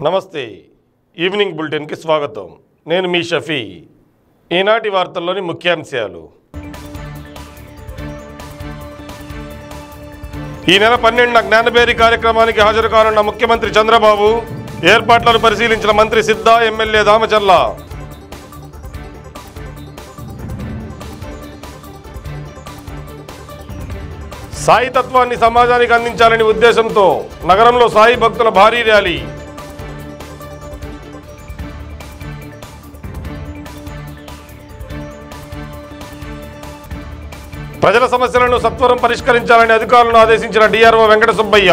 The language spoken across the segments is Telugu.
నమస్తే ఈవినింగ్ బులెటిన్కి స్వాగతం నేను మీ షఫీ ఈనాటి వార్తల్లోని ముఖ్యాంశాలు ఈ నెల పన్నెండున జ్ఞానబేరి కార్యక్రమానికి హాజరు కానున్న ముఖ్యమంత్రి చంద్రబాబు ఏర్పాట్లను పరిశీలించిన మంత్రి సిద్ధా ఎమ్మెల్యే దామచర్ల సాయి తత్వాన్ని సమాజానికి అందించాలని ఉద్దేశంతో నగరంలో సాయి భక్తుల భారీ ర్యాలీ ప్రజల సమస్యలను సత్వరం పరిష్కరించాలని అధికారులను ఆదేశించిన డిఆర్ఓ వెంకట సుబ్బయ్య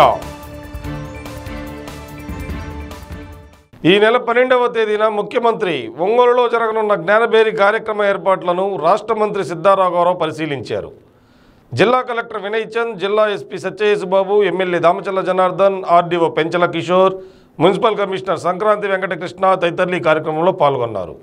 ఈ నెల పన్నెండవ తేదీన ముఖ్యమంత్రి ఒంగోలులో జరగనున్న జ్ఞానబేరి కార్యక్రమ ఏర్పాట్లను రాష్ట్ర మంత్రి సిద్ధారాఘవరావు పరిశీలించారు జిల్లా కలెక్టర్ వినయ్ చంద్ జిల్లా SP Satyayesu Babu MLA Damacharla Janardhan RDO Penchala Kishore municipal commissioner Sankranti Venkatakrishna తదితరులు ఈ కార్యక్రమంలో పాల్గొన్నారు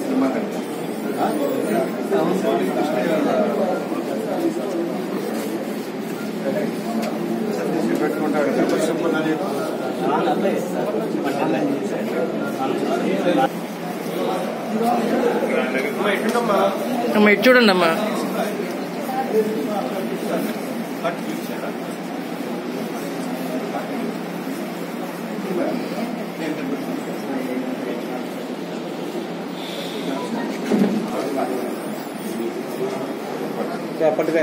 అమ్మ ఇటు చూడండి అమ్మా పట్టుగా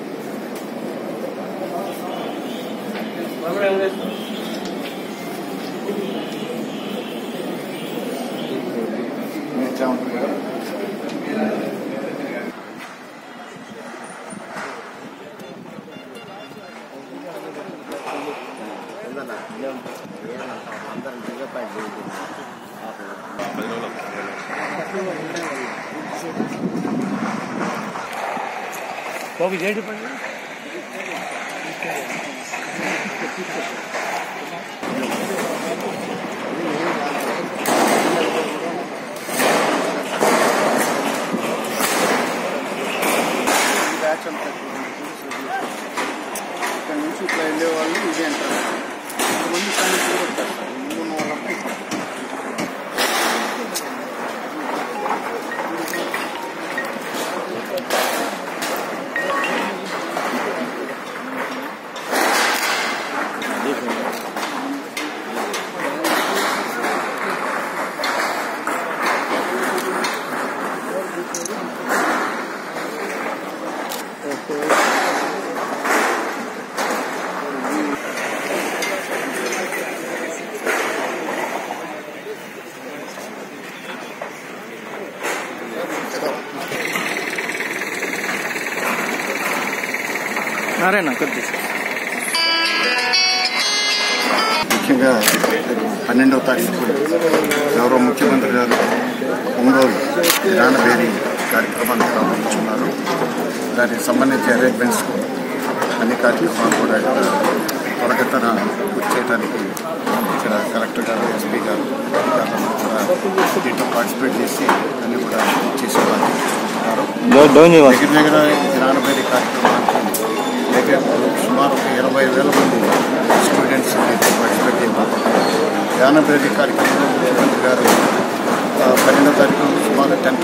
బాబు ఏంటి పని బ్యాచ్ అంతా ఇక్కడ నుంచి ఇట్లా వెళ్ళే వాళ్ళు ఇదే అంటారు కొంతమంది సమస్యలు కొడతారు సార్ ముందు ఉన్న వాళ్ళంతా ఇక్కడ. నారాయణ కొద్ది ముఖ్యంగా పన్నెండవ తారీఖు గౌరవ ముఖ్యమంత్రి గారు ఒంగోలు జ్ఞానబేరి కార్యక్రమాన్ని ప్రారంభించున్నారు దానికి సంబంధించి అరేంజ్మెంట్స్ అన్ని కార్యక్రమాలు కూడా ఇక్కడ త్వరగతన పూర్తి చేయడానికి ఇక్కడ కలెక్టర్ గారు ఎస్పీ గారు అధికారులు కూడా దీంట్లో పార్టిసిపేట్ చేసి అన్ని కూడా చేసే బాధ్యత తీసుకుంటున్నారు దగ్గర దగ్గర జ్ఞానబేరి కార్యక్రమానికి దగ్గర సుమారు ఒక ఇరవై వేల మంది స్టూడెంట్స్ అయితే పార్టిసిపేట్ చేయబోతున్నారు జ్ఞానబేరి కార్యక్రమంలో ముఖ్యమంత్రి గారు ఆ, పన్నెండో తారీఖు సుమారు టెన్త్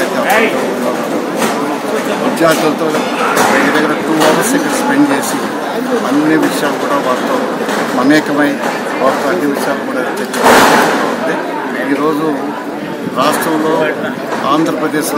విద్యార్థులతో దగ్గర దగ్గర టూ అవర్స్ ఇక్కడ స్పెండ్ చేసి అన్ని విషయాలు కూడా వారితో మమేకమై వారితో అన్ని విషయాలు కూడా చర్చించడం ఉంది ఈరోజు రాష్ట్రంలో ఆంధ్రప్రదేశ్లో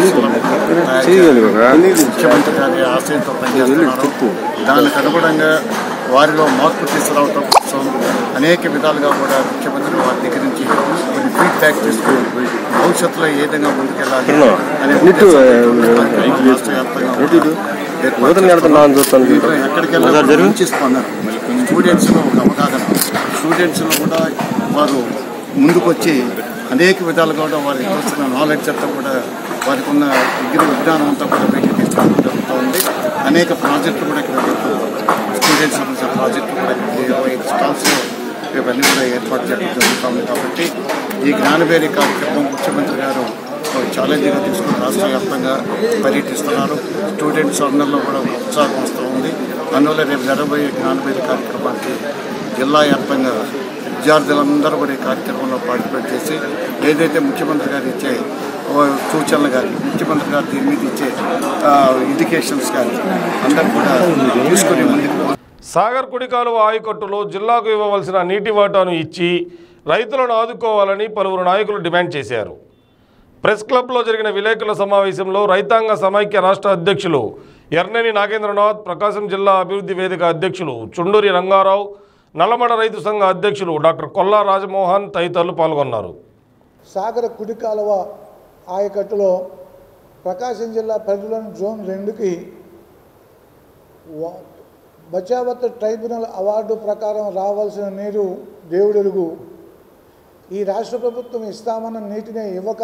ముఖ్యమంత్రి గారి ఆశయంతో పనిచేస్తున్నారు దానికి అనుగుణంగా వారిలో మార్పు తీసుకురావడం కోసం అనేక విధాలుగా కూడా ముఖ్యమంత్రి వారి దగ్గర నుంచి కొన్ని ఫీడ్బ్యాక్ తీసుకుని భవిష్యత్తులో ఏ విధంగా ముందుకెళ్ళాలి అనే ఉద్దేశంతో రాష్ట్ర వ్యాప్తంగా కూడా ఏర్పాటు చేస్తున్నాం. దీంట్లో ఎక్కడికి వెళ్ళాలి మంచి స్పందన స్టూడెంట్స్లో ఒక అవగాహన స్టూడెంట్స్లో కూడా వారు ముందుకొచ్చి అనేక విధాలుగా కూడా వారికి వస్తున్న నాలెడ్జ్ అంతా కూడా వారికి ఉన్న విజ్ఞాన విజ్ఞానం అంతా కూడా బయటకు తీసుకోవడం జరుగుతూ ఉంది అనేక ప్రాజెక్టులు కూడా ఇక్కడ స్టూడెంట్స్ సంబంధించిన ప్రాజెక్టులు కూడా ఇరవై ఐదు స్టాల్స్లో ఇవన్నీ కూడా ఏర్పాటు చేయడం జరుగుతూ ఉంది కాబట్టి ఈ జ్ఞానబేరి కార్యక్రమం ముఖ్యమంత్రి గారు ఒక ఛాలెంజ్గా తీసుకుని రాష్ట్ర వ్యాప్తంగా పర్యటిస్తున్నారు స్టూడెంట్స్ అందరిలో కూడా ఉత్సాహం వస్తూ ఉంది అందువల్ల రేపు జరగబోయే జ్ఞానబేరి కార్యక్రమానికి జిల్లా వ్యాప్తంగా విద్యార్థులందరూ కూడా ఈ కార్యక్రమంలో పార్టిసిపేట్ చేసి ఏదైతే ముఖ్యమంత్రి గారు ఇచ్చే ఆ, సూచనలు కానీ ముఖ్యమంత్రి గారు దీని మీద ఇచ్చే ఇండికేషన్స్ కానీ అందరూ కూడా తీసుకుని ముందుకు పో- సాగర్ కుడికాలువ ఆయకట్టులో జిల్లాకు ఇవ్వవలసిన నీటి వాటాను ఇచ్చి రైతులను ఆదుకోవాలని పలువురు నాయకులు డిమాండ్ చేశారు ప్రెస్ క్లబ్లో జరిగిన విలేకరుల సమావేశంలో రైతాంగ సమైక్య రాష్ట్ర అధ్యక్షులు ఎర్నేని నాగేంద్రనాథ్ ప్రకాశం జిల్లా అభివృద్ధి వేదిక అధ్యక్షులు చుండూరి రంగారావు నల్లమడ రైతు సంఘ అధ్యక్షులు డాక్టర్ కొల్లా రాజమోహన్ తదితరులు పాల్గొన్నారు సాగర కుడి కాలువ ఆయకట్టులో ప్రకాశం జిల్లా పరిధిలోని జోన్ రెండుకి వా- బచావత్ ట్రైబ్యునల్ అవార్డు ప్రకారం రావాల్సిన నీరు దేవుడెరుగు ఈ రాష్ట్ర ప్రభుత్వం ఇస్తామన్న నీటిని ఇవ్వక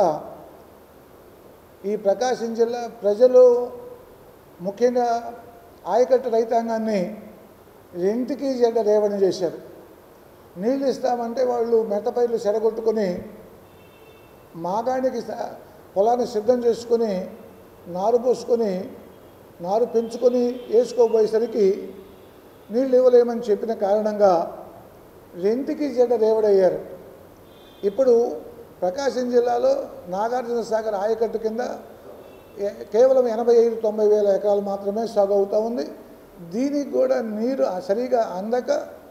ఈ ప్రకాశం జిల్లా ప్రజలు ముఖ్యంగా ఆయకట్టు రైతాంగాన్ని రెంటికి జెండ రేవణ చేశారు నీళ్ళు ఇస్తామంటే వాళ్ళు మెట్టపైర్లు చెడగొట్టుకొని మాగానికి స- పొలాన్ని సిద్ధం చేసుకొని నారు పోసుకొని నారు పెంచుకొని వేసుకోబోయేసరికి నీళ్ళు ఇవ్వలేమని చెప్పిన కారణంగా రెంటికి జెండ రేవడయ్యారు ఇప్పుడు ప్రకాశం జిల్లాలో నాగార్జున సాగర్ ఆయకట్టు కింద ఏ- కేవలం ఎనభై ఐదు తొంభై వేల ఎకరాలు మాత్రమే సాగు అవుతూ ఉంది దీనికి కూడా నీరు సరిగా అందక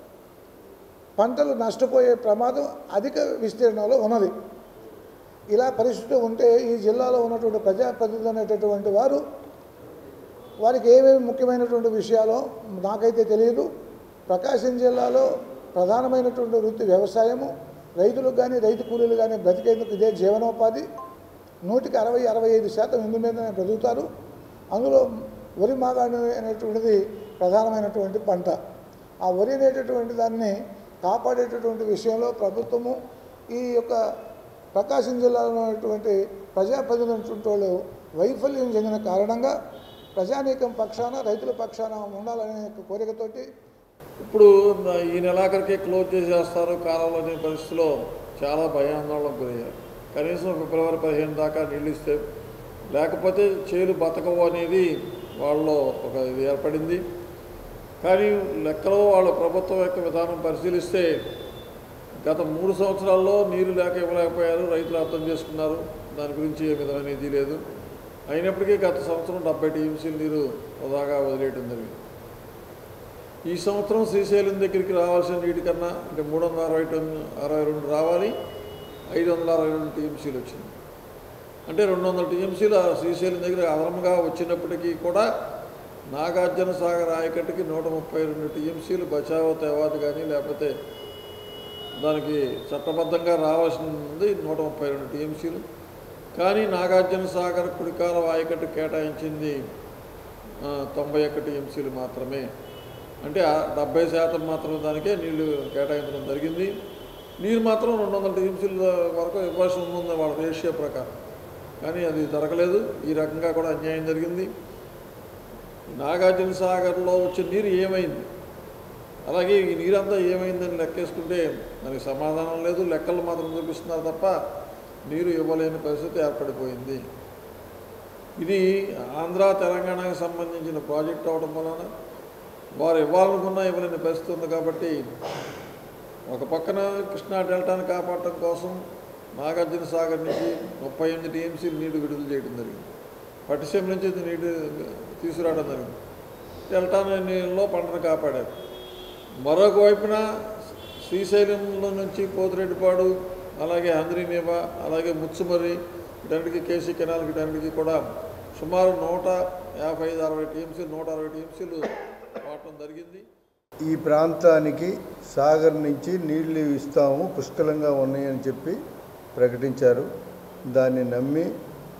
పంటలు నష్టపోయే ప్రమాదం అధిక విస్తీర్ణంలో ఉన్నది ఇలా పరిస్థితి ఉంటే ఈ జిల్లాలో ఉన్నటువంటి ప్రజాప్రతినిధులు అనేటటువంటి వారు వారికి ఏమేమి ముఖ్యమైనటువంటి విషయాలు నాకైతే తెలియదు ప్రకాశం జిల్లాలో ప్రధానమైనటువంటి వృత్తి వ్యవసాయము రైతులకు కానీ రైతు కూలీలు కానీ బ్రతికేందుకు ఇదే జీవనోపాధి నూటికి అరవై అరవై ఐదు శాతం ఇందు మీదనే బ్రతుకుతారు అందులో వరి మాగాణి అనేటువంటిది ప్రధానమైనటువంటి పంట ఆ వరి అనేటటువంటి దాన్ని కాపాడేటటువంటి విషయంలో ప్రభుత్వము ఈ యొక్క ప్రకాశం జిల్లాలో ఉన్నటువంటి ప్రజాప్రతినిధులు వాళ్ళు వైఫల్యం చెందిన కారణంగా ప్రజానీకం పక్షాన రైతుల పక్షాన ఉండాలనే యొక్క కోరికతోటి ఇప్పుడు ఈ నెలాఖరికి క్లోజ్ చేసేస్తారు కాలంలో అనే పరిస్థితిలో చాలా భయాందోళనకు గురయ్యారు కనీసం ఫిబ్రవరి పదిహేను దాకా నీళ్ళు ఇస్తే లేకపోతే చేలు బతకవు అనేది వాళ్ళలో ఒక ఇది ఏర్పడింది కానీ లెక్కలో వాళ్ళ ప్రభుత్వం యొక్క విధానం పరిశీలిస్తే గత మూడు సంవత్సరాల్లో నీరు లేక ఇవ్వలేకపోయారు రైతులు అర్థం చేసుకున్నారు దాని గురించి ఏ విధమైన ఇది లేదు అయినప్పటికీ గత సంవత్సరం డెబ్బై టీఎంసీలు నీరు వృధాగా వదిలేయడం జరిగింది ఈ సంవత్సరం శ్రీశైలం దగ్గరికి రావాల్సిన నీటి కన్నా అంటే మూడు వందల అరవై టన్ను అరవై రెండు రావాలి ఐదు వందల అరవై రెండు టీఎంసీలు వచ్చింది అంటే రెండు వందల టీఎంసీలు ఆ శ్రీశైలం దగ్గర అదనంగా వచ్చినప్పటికీ కూడా నాగార్జున సాగర్ ఆయకట్టుకి నూట ముప్పై రెండు టీఎంసీలు బచావో తేవాది కానీ లేకపోతే దానికి చట్టబద్ధంగా రావాల్సింది నూట ముప్పై రెండు టీఎంసీలు కానీ నాగార్జున సాగర్ కుడికాల ఆయకట్టు కేటాయించింది ఆ, తొంభై ఒక్క టీఎంసీలు మాత్రమే అంటే ఆ డెబ్బై శాతం మాత్రం దానికే నీళ్లు కేటాయించడం జరిగింది నీరు మాత్రం రెండు వందల టీఎంసీల వరకు ఇవ్వాల్సి ఉంది వాళ్ళ రేషియో ప్రకారం కానీ అది జరగలేదు ఈ రకంగా కూడా అన్యాయం జరిగింది నాగార్జున సాగర్లో వచ్చే నీరు ఏమైంది అలాగే ఈ నీరంతా ఏమైందని లెక్కేసుకుంటే దానికి సమాధానం లేదు లెక్కలు మాత్రం చూపిస్తున్నారు తప్ప నీరు ఇవ్వలేని పరిస్థితి ఏర్పడిపోయింది ఇది ఆంధ్ర తెలంగాణకు సంబంధించిన ప్రాజెక్ట్ అవడం వలన వారు ఇవ్వాలనుకున్నా ఇవ్వలేని పరిస్థితి ఉంది కాబట్టి ఒక పక్కన కృష్ణా డెల్టాను కాపాడటం కోసం నాగార్జున సాగర్ నుంచి ముప్పై ఎనిమిది టీఎంసీలు నీరు విడుదల చేయడం జరిగింది పట్టిసీమ నుంచి నీరు తీసుకురావడం జరిగింది డెల్టా నీళ్ళలో పంటను కాపాడారు మరొక వైపున శ్రీశైలంలో నుంచి పోతిరెడ్డిపాడు అలాగే హంద్రీనేవ అలాగే ముచ్చుమర్రి వీటన్నిటికీ కేసీ కెనాల్ వీటన్నిటికీ కూడా సుమారు నూట యాభై ఐదు అరవై టీఎంసీలు నూట అరవై టీఎంసీలు వాడటం జరిగింది ఈ ప్రాంతానికి సాగర్ నుంచి నీళ్లు ఇస్తాము పుష్కలంగా ఉన్నాయని చెప్పి ప్రకటించారు దాన్ని నమ్మి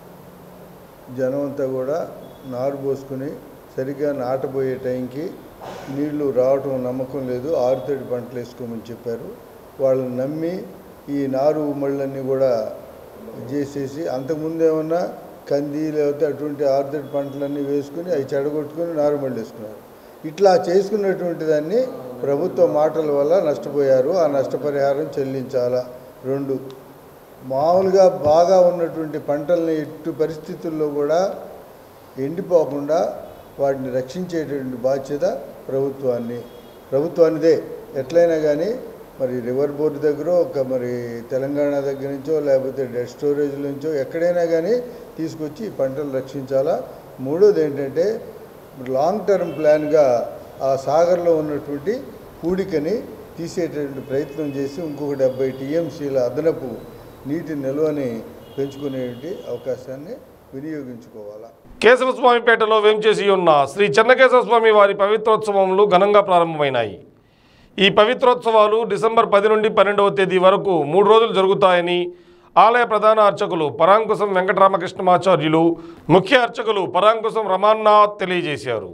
జనం అంతా కూడా నారు పోసుకుని సరిగ్గా నాటబోయే టైంకి నీళ్లు రావటం నమ్మకం లేదు ఆరుతడి పంటలు వేసుకోమని చెప్పారు వాళ్ళని నమ్మి ఈ నారు మళ్ళన్నీ కూడా చేసేసి అంతకుముందు ఏమన్నా కంది లేకపోతే అటువంటి ఆరుతడి పంటలన్నీ వేసుకుని అవి చెడగొట్టుకుని నారు మళ్ళీ వేసుకున్నారు ఇట్లా చేసుకున్నటువంటి దాన్ని ప్రభుత్వ మాటల వల్ల నష్టపోయారు ఆ నష్టపరిహారం చెల్లించాలా రెండు మామూలుగా బాగా ఉన్నటువంటి పంటల్ని ఎట్టి పరిస్థితుల్లో కూడా ఎండిపోకుండా వాటిని రక్షించేటువంటి బాధ్యత ప్రభుత్వాన్ని ప్రభుత్వానిదే ఎట్లయినా కానీ మరి రివర్ బోర్డు దగ్గర ఒక మరి తెలంగాణ దగ్గర నుంచో లేకపోతే డెడ్ స్టోరేజ్ నుంచో ఎక్కడైనా కానీ తీసుకొచ్చి ఈ పంటలు రక్షించాలా మూడోది ఏంటంటే లాంగ్ టర్మ్ ప్లాన్గా ఆ సాగర్లో ఉన్నటువంటి పూడికని తీసేటటువంటి ప్రయత్నం చేసి ఇంకొక డెబ్బై టీఎంసీల అదనపు నీటి నిల్వని పెంచుకునేటువంటి అవకాశాన్ని వినియోగించుకోవాలా కేశవస్వామిపేటలో వేంచేసి ఉన్న శ్రీ చెన్నకేశవ స్వామి వారి పవిత్రోత్సవములు ఘనంగా ప్రారంభమైనాయి ఈ పవిత్రోత్సవాలు డిసెంబర్ పది నుండి పన్నెండవ తేదీ వరకు మూడు రోజులు జరుగుతాయని ఆలయ ప్రధాన అర్చకులు పరాంకుశం వెంకటరామకృష్ణమాచార్యులు ముఖ్య అర్చకులు పరాంకుశం రమాన్నాథ్ తెలియజేశారు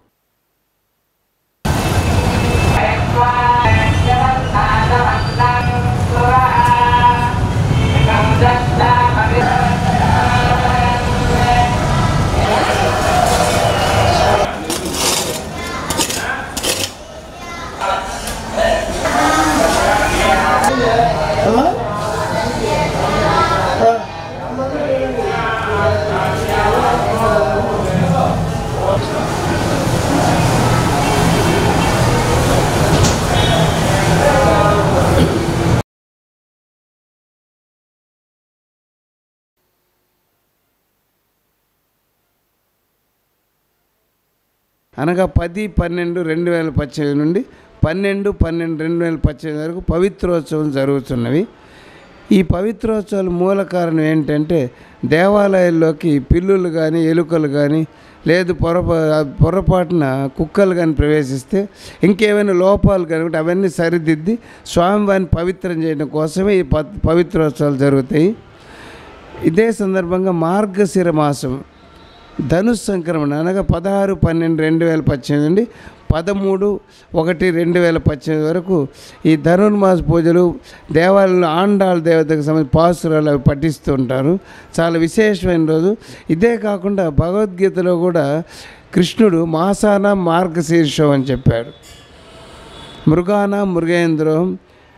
అనగా పది పన్నెండు రెండు వేల పద్దెనిమిది నుండి పన్నెండు పన్నెండు రెండు వేల పద్దెనిమిది వరకు పవిత్రోత్సవం జరుగుతున్నవి ఈ పవిత్రోత్సవాల మూల కారణం ఏంటంటే దేవాలయాల్లోకి పిల్లులు కానీ ఎలుకలు కానీ లేదు పొరపా పొరపాటున కుక్కలు కానీ ప్రవేశిస్తే ఇంకేమైనా లోపాలు కనుక అవన్నీ సరిదిద్ది స్వామివారిని పవిత్రం చేయడం కోసమే ఈ ప పవిత్రోత్సవాలు జరుగుతాయి ఇదే సందర్భంగా మార్గశిర మాసం ధనుస్ సంక్రమణ అనగా పదహారు పన్నెండు రెండు వేల పద్దెనిమిది నుండి పదమూడు ఒకటి రెండు వేల పద్దెనిమిది వరకు ఈ ధనుర్మాస పూజలు దేవాలయంలో ఆండాళ్ళ దేవతకు సంబంధించి పాసురాలు అవి పఠిస్తూ ఉంటారు చాలా విశేషమైన రోజు ఇదే కాకుండా భగవద్గీతలో కూడా కృష్ణుడు మాసాన మార్గశీర్షం అని చెప్పాడు మృగాన మృగేంద్రం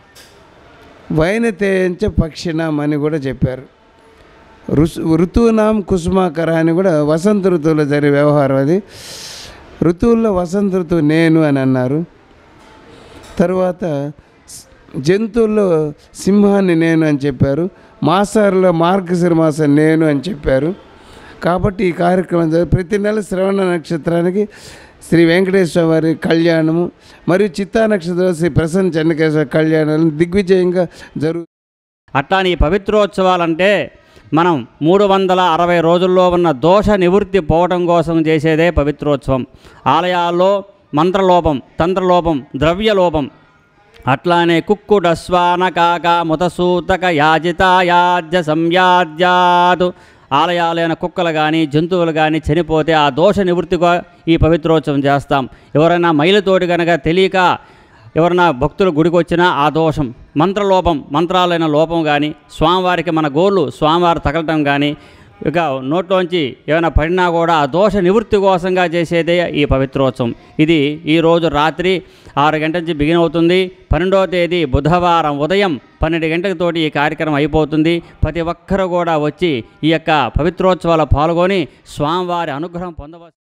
వైనతేయంచ పక్షిణం అని కూడా చెప్పారు ఋసు ఋతువునాం కుసుమాకర అని కూడా వసంత ఋతువులో జరిగే వ్యవహారం అది ఋతువుల్లో వసంత ఋతువు నేను అని అన్నారు తర్వాత స్- జంతువుల్లో సింహాన్ని నేను అని చెప్పారు మాసారులో మార్గశిర మాసం నేను అని చెప్పారు కాబట్టి ఈ కార్యక్రమం జరు- ప్రతి నెల శ్రవణ నక్షత్రానికి శ్రీ వెంకటేశ్వర వారి కళ్యాణము మరియు చిత్తా నక్షత్రం శ్రీ ప్రసన్న చెన్నకేశ్వర కళ్యాణాలు దిగ్విజయంగా జరుగు అట్లాని ఈ పవిత్రోత్సవాలంటే మనం మూడు వందల అరవై రోజుల్లో ఉన్న దోష నివృత్తి పోవటం కోసం చేసేదే పవిత్రోత్సవం ఆలయాల్లో మంత్రలోపం తంత్రలోపం ద్రవ్యలోపం అట్లానే కుక్కుడ శ్వాన కాక ముతసూతక యాజిత యాజ్య సంయాజ్యాదు ఆలయాలైన కుక్కలు కానీ జంతువులు కానీ చనిపోతే ఆ దోష నివృత్తిగా ఈ పవిత్రోత్సవం చేస్తాం ఎవరైనా మైలుతోటి కనుక తెలియక ఎవరైనా భక్తులు గుడికి వచ్చినా ఆ దోషం మంత్రలోపం మంత్రాలైన లోపం కానీ స్వామివారికి మన గోళ్ళు స్వామివారు తగలటం కానీ ఇక నోట్లోంచి ఏమైనా పడినా కూడా ఆ దోష నివృత్తి కోసంగా చేసేదే ఈ పవిత్రోత్సవం ఇది ఈరోజు రాత్రి ఆరు గంటల నుంచి బిగిన్ అవుతుంది పన్నెండవ తేదీ బుధవారం ఉదయం పన్నెండు గంటలతోటి ఈ కార్యక్రమం అయిపోతుంది ప్రతి ఒక్కరు కూడా వచ్చి ఈ యొక్క పవిత్రోత్సవాలు పాల్గొని స్వామివారి అనుగ్రహం పొందవచ్చు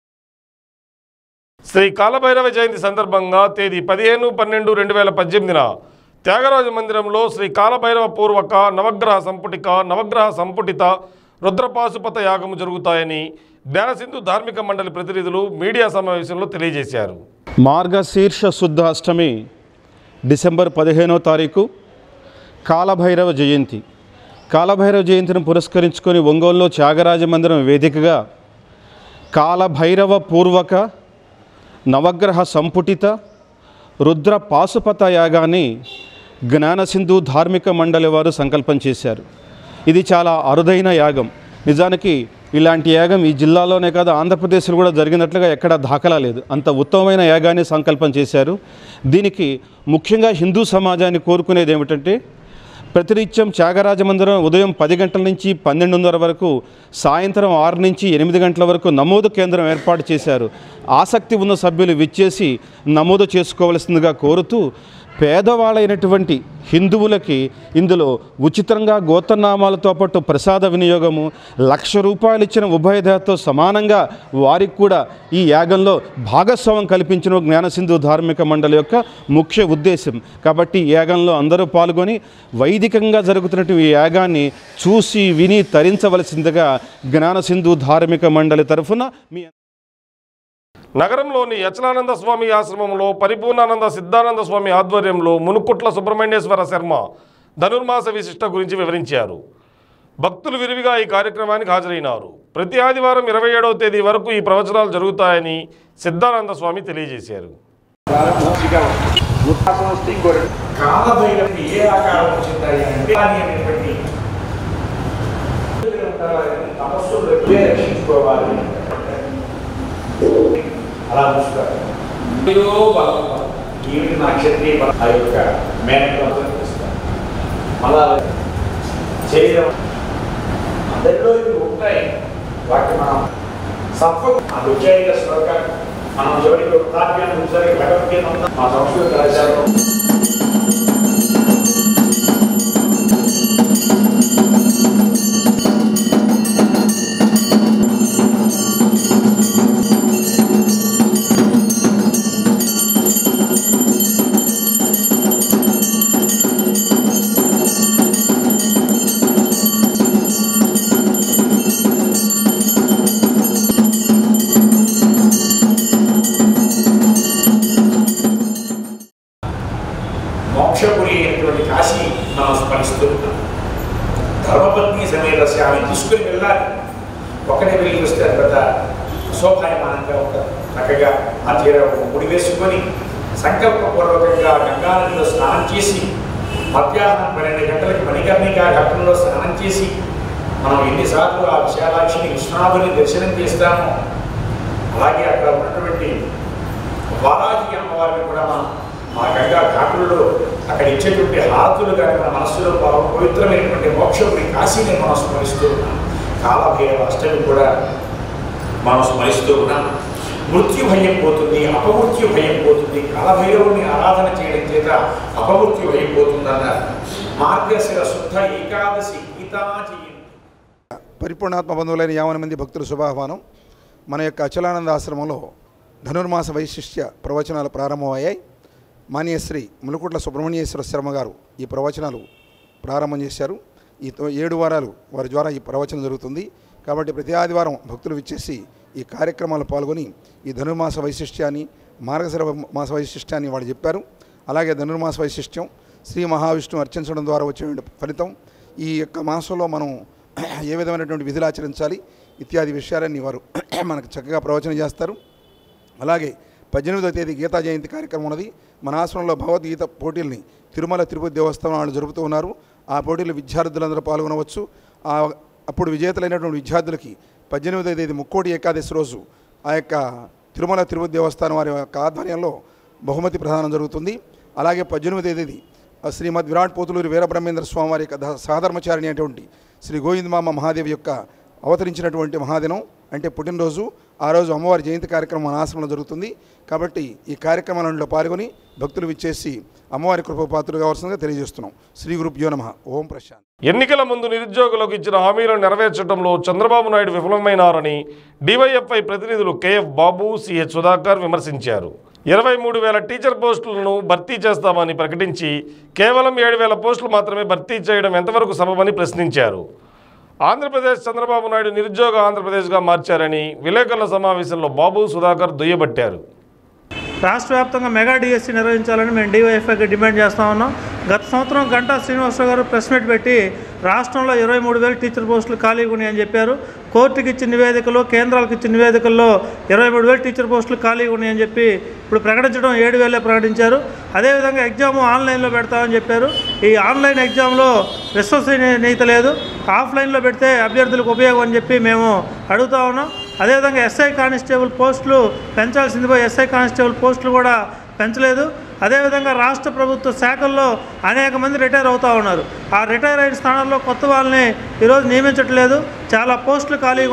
శ్రీ కాలభైరవ జయంతి సందర్భంగా తేదీ పదిహేను పన్నెండు రెండు వేల పద్దెనిమిదిన త్యాగరాజ మందిరంలో శ్రీ కాలభైరవ పూర్వక నవగ్రహ సంపుటిక నవగ్రహ సంపుటిత రుద్రపాశుపత యాగము జరుగుతాయని జ్ఞానసింధు ధార్మిక మండలి ప్రతినిధులు మీడియా సమావేశంలో తెలియజేశారు మార్గశీర్ష శుద్ధ అష్టమి డిసెంబర్ పదిహేనో తారీఖు కాలభైరవ జయంతి కాలభైరవ జయంతిని పురస్కరించుకొని ఒంగోలులో త్యాగరాజ మందిరం వేదికగా కాలభైరవ పూర్వక నవగ్రహ సంపుటిత రుద్ర పాశుపత యాగాన్ని జ్ఞానసింధు ధార్మిక మండలి వారు సంకల్పం చేశారు ఇది చాలా అరుదైన యాగం నిజానికి ఇలాంటి యాగం ఈ జిల్లాలోనే కాదు ఆంధ్రప్రదేశ్లో కూడా జరిగినట్లుగా ఎక్కడ దాఖలా లేదు అంత ఉత్తమమైన యాగాన్ని సంకల్పం చేశారు దీనికి ముఖ్యంగా హిందూ సమాజాన్ని కోరుకునేది ఏమిటంటే ప్రతినిత్యం త్యాగరాజ మందిరం ఉదయం పది గంటల నుంచి పన్నెండున్నర వరకు సాయంత్రం ఆరు నుంచి ఎనిమిది గంటల వరకు నమోదు కేంద్రం ఏర్పాటు చేశారు ఆసక్తి ఉన్న సభ్యులు విచ్చేసి నమోదు చేసుకోవలసిందిగా కోరుతూ పేదవాళ్ళైనటువంటి హిందువులకి ఇందులో ఉచితంగా గోతనామాలతో పాటు ప్రసాద వినియోగము లక్ష రూపాయలు ఇచ్చిన ఉభయదేవతో సమానంగా వారికి కూడా ఈ యాగంలో భాగస్వామ్యం కల్పించిన జ్ఞానసింధు ధార్మిక మండలి యొక్క ముఖ్య ఉద్దేశం కాబట్టి ఈ యాగంలో అందరూ పాల్గొని వైదికంగా జరుగుతున్నటువంటి ఈ యాగాన్ని చూసి విని తరించవలసిందిగా జ్ఞానసింధు ధార్మిక మండలి తరఫున మీ నగరంలోని యచలానంద స్వామి ఆశ్రమంలో పరిపూర్ణానంద సిద్ధానంద స్వామి ఆధ్వర్యంలో మునుకుట్ల సుబ్రహ్మణ్యేశ్వర శర్మ ధనుర్మాస విశిష్ట గురించి వివరించారు భక్తులు విరివిగా ఈ కార్యక్రమానికి హాజరైనారు ప్రతి ఆదివారం ఇరవై ఏడవ తేదీ వరకు ఈ ప్రవచనాలు జరుగుతాయని సిద్ధానంద స్వామి తెలియజేశారు కాలభైరవి ఏ ఆకారం చెందాయి అంటే అనేటువంటి తపస్సులు రక్షించుకోవాలి అలా చూస్తారు ఏదో బలం ఈవిడ నక్షత్రీయ బలం ఆ యొక్క మేనకు ఇస్తారు మళ్ళా శరీరం అందరిలో ఇవి ఉంటాయి వాటిని మనం సత్వ ఆ రుచైక శ్లోకం మనం చివరికి వృత్తాభ్యాన్ని చూసరికి భగవద్గీత ఉందా? మా సంస్కృత కళాశాలలో మోక్షపురి అయినటువంటి కాశీ మనం స్మరిస్తూ ఉన్నాం ధర్మపత్ని సమేత ఆమె తీసుకుని వెళ్ళాలి ఒకటే వెళ్ళి వస్తే అది పెద్ద శోభాయమానంగా ఉంటుంది చక్కగా ఆ తీర ముడి వేసుకొని సంకల్పపూర్వకంగా గంగానదిలో స్నానం చేసి మధ్యాహ్నం పన్నెండు గంటలకి మణికర్ణిక ఘట్టంలో స్నానం చేసి మనం ఎన్నిసార్లు ఆ విశాలాక్షిని విశ్వనాథుని దర్శనం చేస్తామో అలాగే అక్కడ ఉన్నటువంటి వారాహి అమ్మవారిని కూడా మనం మా గంగా ఘాటుల్లో అక్కడ ఇచ్చేటువంటి హారతులు కానీ మన మనస్సులో పవ- పవిత్రమైనటువంటి మోక్షపురి కాశీని మనం స్మరిస్తూ ఉన్నాం కాలభైరవ అష్టమి కూడా మనం స్మరిస్తూ ఉన్నాం మృత్యు భయం పోతుంది అపమృత్యు భయం పోతుంది కాలభైరవుని ఆరాధన చేయడం చేత అపమృత్యు భయం పోతుందన్నారు మార్గశిర శుద్ధ ఏకాదశి గీతాజీ పరిపూర్ణాత్మ బంధువులైన యావన మంది భక్తుల శుభాహ్వానం మన యొక్క అచలానంద ఆశ్రమంలో ధనుర్మాస వైశిష్ట్య ప్రవచనాలు ప్రారంభమయ్యాయి మాన్యశ్రీ ములుకుట్ల సుబ్రహ్మణ్యేశ్వర శర్మ గారు ఈ ప్రవచనాలు ప్రారంభం చేశారు ఈ తో- ఏడు వారాలు వారి ద్వారా ఈ ప్రవచనం జరుగుతుంది కాబట్టి ప్రతి ఆదివారం భక్తులు విచ్చేసి ఈ కార్యక్రమాలు పాల్గొని ఈ ధనుర్మాస వైశిష్ట్యాన్ని మార్గశిర మాస వైశిష్ట్యాన్ని వాళ్ళు చెప్పారు అలాగే ధనుర్మాస వైశిష్ట్యం శ్రీ మహావిష్ణువు అర్చించడం ద్వారా వచ్చే ఫలితం ఈ యొక్క మాసంలో మనం ఏ విధమైనటువంటి విధులు ఆచరించాలి ఇత్యాది విషయాలన్నీ వారు మనకు చక్కగా ప్రవచనం చేస్తారు అలాగే పద్దెనిమిదవ తేదీ గీతా జయంతి కార్యక్రమం ఉన్నది మన ఆశ్రమంలో భగవద్గీత పోటీల్ని తిరుమల తిరుపతి దేవస్థానం వాళ్ళు జరుపుతూ ఉన్నారు ఆ పోటీలు విద్యార్థులందరూ పాల్గొనవచ్చు ఆ అప్పుడు విజేతలైనటువంటి విద్యార్థులకి పద్దెనిమిదవ తేదీ ముక్కోటి ఏకాదశి రోజు ఆ యొక్క తిరుమల తిరుపతి దేవస్థానం వారి యొక్క ఆధ్వర్యంలో బహుమతి ప్రదానం జరుగుతుంది అలాగే పద్దెనిమిదవ తేదీ ఆ శ్రీమద్ విరాట్ పోతులూరి వీరబ్రహ్మేంద్ర స్వామి వారి యొక్క ధ- సహధర్మచారిణి అనేటువంటి శ్రీ గోవిందమామ మహాదేవి యొక్క అవతరించినటువంటి మహాదినం అంటే పుట్టినరోజు ఆ రోజు అమ్మవారి జయంతి కార్యక్రమం మన ఆశ్రమంలో జరుగుతుంది కాబట్టి ఈ కార్యక్రమాలలో పాల్గొని భక్తులు విచ్చేసి అమ్మవారి కృపపాత్రులు కావాల్సిందిగా తెలియజేస్తున్నాం శ్రీ గురుభ్యో నమ ఓం ప్రశాంత్ ఎన్నికల ముందు నిరుద్యోగులకు ఇచ్చిన హామీలను నెరవేర్చడంలో చంద్రబాబు నాయుడు విఫలమైనారని డివైఎఫ్ఐ ప్రతినిధులు కేఎఫ్ బాబు సిహెచ్ సుధాకర్ విమర్శించారు ఇరవై మూడు వేల టీచర్ పోస్టులను భర్తీ చేస్తామని ప్రకటించి కేవలం ఏడు వేల పోస్టులు మాత్రమే భర్తీ చేయడం ఎంతవరకు సబబని ప్రశ్నించారు ఆంధ్రప్రదేశ్ చంద్రబాబు నాయుడు నిరుద్యోగ ఆంధ్రప్రదేశ్గా మార్చారని విలేకరుల సమావేశంలో బాబు సుధాకర్ దుయ్యబట్టారు రాష్ట్ర వ్యాప్తంగా మెగా డిఎస్సి నిర్వహించాలని మేము డివైఎఫ్ఐకి డిమాండ్ చేస్తా ఉన్నాం గత సంవత్సరం గంటా శ్రీనివాసరావు గారు ప్రెస్ మీట్ పెట్టి రాష్ట్రంలో ఇరవై మూడు వేల టీచర్ పోస్టులు ఖాళీగా ఉన్నాయని చెప్పారు కోర్టుకి ఇచ్చిన నివేదికలు కేంద్రాలకు ఇచ్చిన నివేదికల్లో ఇరవై మూడు వేల టీచర్ పోస్టులు ఖాళీగా ఉన్నాయని చెప్పి ఇప్పుడు ప్రకటించడం ఏడు వేలే ప్రకటించారు అదేవిధంగా ఎగ్జామ్ ఆన్లైన్లో పెడతామని చెప్పారు ఈ ఆన్లైన్ ఎగ్జామ్లో విశ్వసనీయత లేదు ఆఫ్లైన్లో పెడితే అభ్యర్థులకు ఉపయోగం అని చెప్పి మేము అడుగుతా ఉన్నాం అదేవిధంగా ఎస్ఐ కానిస్టేబుల్ పోస్టులు పెంచాల్సింది పోయి ఎస్ఐ కానిస్టేబుల్ పోస్టులు కూడా పెంచలేదు అదేవిధంగా రాష్ట్ర ప్రభుత్వ శాఖల్లో అనేక మంది రిటైర్ అవుతూ ఉన్నారు ఆ రిటైర్ అయిన స్థానాల్లో కొత్త వాళ్ళని ఈరోజు నియమించట్లేదు చాలా పోస్టులు ఖాళీగా ఉన్నాయి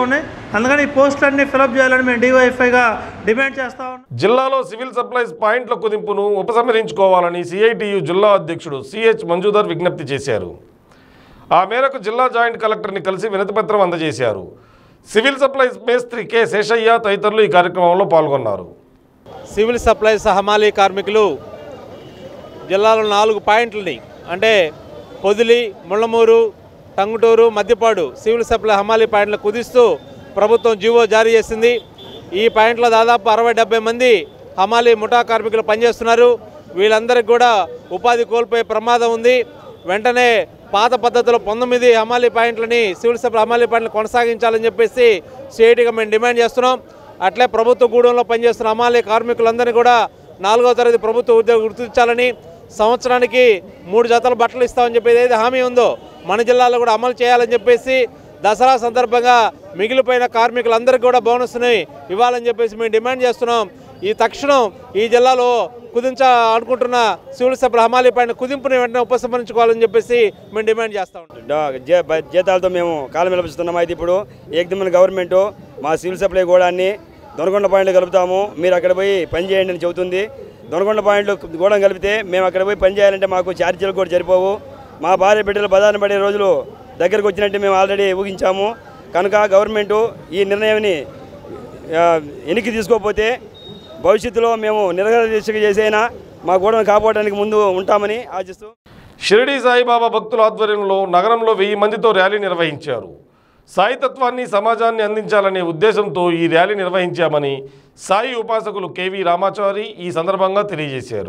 అందుకని ఈ పోస్టులన్నీ ఫిలప్ చేయాలని మేము డివైఎఫ్ఐగా డిమాండ్ చేస్తా ఉన్నాం జిల్లాలో సివిల్ సప్లైస్ పాయింట్ల కుదింపును ఉపసంహరించుకోవాలని సిఐటియు జిల్లా అధ్యక్షుడు సిహెచ్ మంజుదర్ విజ్ఞప్తి చేశారు ఆ మేరకు జిల్లా జాయింట్ కలెక్టర్ని కలిసి వినతిపత్రం అందజేశారు సివిల్ సప్లైస్ మేస్త్రి కె శేషయ్య తదితరులు ఈ కార్యక్రమంలో పాల్గొన్నారు సివిల్ సప్లైస్ హమాలీ కార్మికులు జిల్లాలో నాలుగు పాయింట్లని అంటే పొదిలి ముళ్ళమూరు టంగుటూరు మద్దిపాడు సివిల్ సప్లై హమాలీ పాయింట్లు కుదిస్తూ ప్రభుత్వం జీవో జారీ చేసింది ఈ పాయింట్లో దాదాపు అరవై డెబ్బై మంది హమాలీ ముఠా కార్మికులు పనిచేస్తున్నారు వీళ్ళందరికీ కూడా ఉపాధి కోల్పోయే ప్రమాదం ఉంది వెంటనే పాత పద్ధతిలో పంతొమ్మిది హమాలీ పాయింట్లని సివిల్ సప్లై హమాలీ పాయింట్లు కొనసాగించాలని చెప్పేసి సిఐటిగా మేము డిమాండ్ చేస్తున్నాం అట్లే ప్రభుత్వ గూడెంలో పనిచేస్తున్న హమాలీ కార్మికులందరినీ కూడా నాలుగో తరగతి ప్రభుత్వ ఉద్యోగం గుర్తించాలని సంవత్సరానికి మూడు జతల బట్టలు ఇస్తామని చెప్పి ఏదైతే హామీ ఉందో మన జిల్లాలో కూడా అమలు చేయాలని చెప్పేసి దసరా సందర్భంగా మిగిలిపోయిన కార్మికులందరికీ కూడా బోనస్ని ఇవ్వాలని చెప్పేసి మేము డిమాండ్ చేస్తున్నాం ఈ తక్షణం ఈ జిల్లాలో కుదించ అనుకుంటున్న సివిల్ సభ్యుల హమాలీ పైన కుదింపుని వెంటనే ఉపసంహరించుకోవాలని చెప్పేసి మేము డిమాండ్ చేస్తా ఉంటాం డా- జే- బ- జీతాలతో మేము కాలం నిలబిస్తున్నాం అయితే ఇప్పుడు ఏకదమైన గవర్నమెంట్ మా సివిల్ సప్లై గోడాన్ని దొనకొండ పాయింట్లు కలుపుతాము మీరు అక్కడ పోయి పని చేయండి అని చెబుతుంది దొనకొండ పాయింట్లు గోడం కలిపితే మేము అక్కడ పోయి పని చేయాలంటే మాకు ఛార్జీలు కూడా సరిపోవు మా భార్య బిడ్డలు బదాన పడే రోజులు దగ్గరకు వచ్చినట్టు మేము ఆల్రెడీ ఊహించాము కనుక గవర్నమెంట్ ఈ నిర్ణయాన్ని ఆ, వెనక్కి తీసుకోకపోతే భవిష్యత్తులో మేము నిరగర దీక్ష చేసైనా మా గోడను కాపాడడానికి ముందు ఉంటామని ఆశిస్తూ షిరిడి సాయిబాబా భక్తుల ఆధ్వర్యంలో నగరంలో వెయ్యి మందితో ర్యాలీ నిర్వహించారు సాయితత్వాన్ని సమాజాన్ని అందించాలనే ఉద్దేశంతో ఈ ర్యాలీ నిర్వహించామని సాయి ఉపాసకులు కేవీ రామాచారి ఈ సందర్భంగా తెలియజేశారు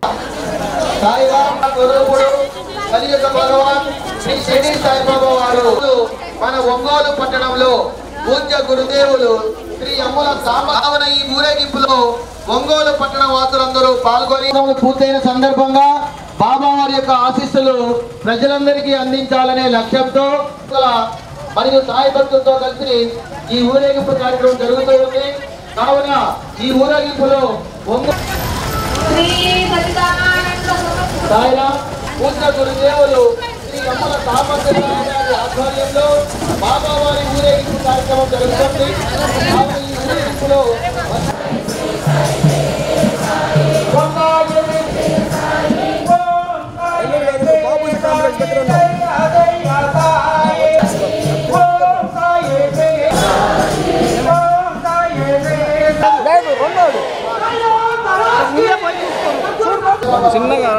సాయిరామ స్వరూపుడు కలియుగ భగవాన్ శ్రీ షిరిడి సాయిబాబా వారు మన ఒంగోలు పట్టణంలో పూజ్య గురుదేవులు శ్రీ అమ్ముల సాంబవన ఈ ఊరేగింపులో ఒంగోలు పట్టణ వాసులందరూ పాల్గొని పూర్తయిన సందర్భంగా బాబా వారి యొక్క ఆశీస్సులు ప్రజలందరికీ అందించాలనే లక్ష్యంతో మరియు సాయి భక్తులతో కలిసి ఈ ఊరేగింపు కార్యక్రమం జరుగుతూ ఉంది కావున ఈ ఊరేగింపులో ఒంగోలు సాయిరా పూజ్య గురుదేవులు శ్రీ అమ్మల సామర్థ్య ఆధ్వర్యంలో బాబా వారి ఊరేగింపు కార్యక్రమం జరుగుతుంది కావున ఈ ఊరేగింపులో చిన్నగా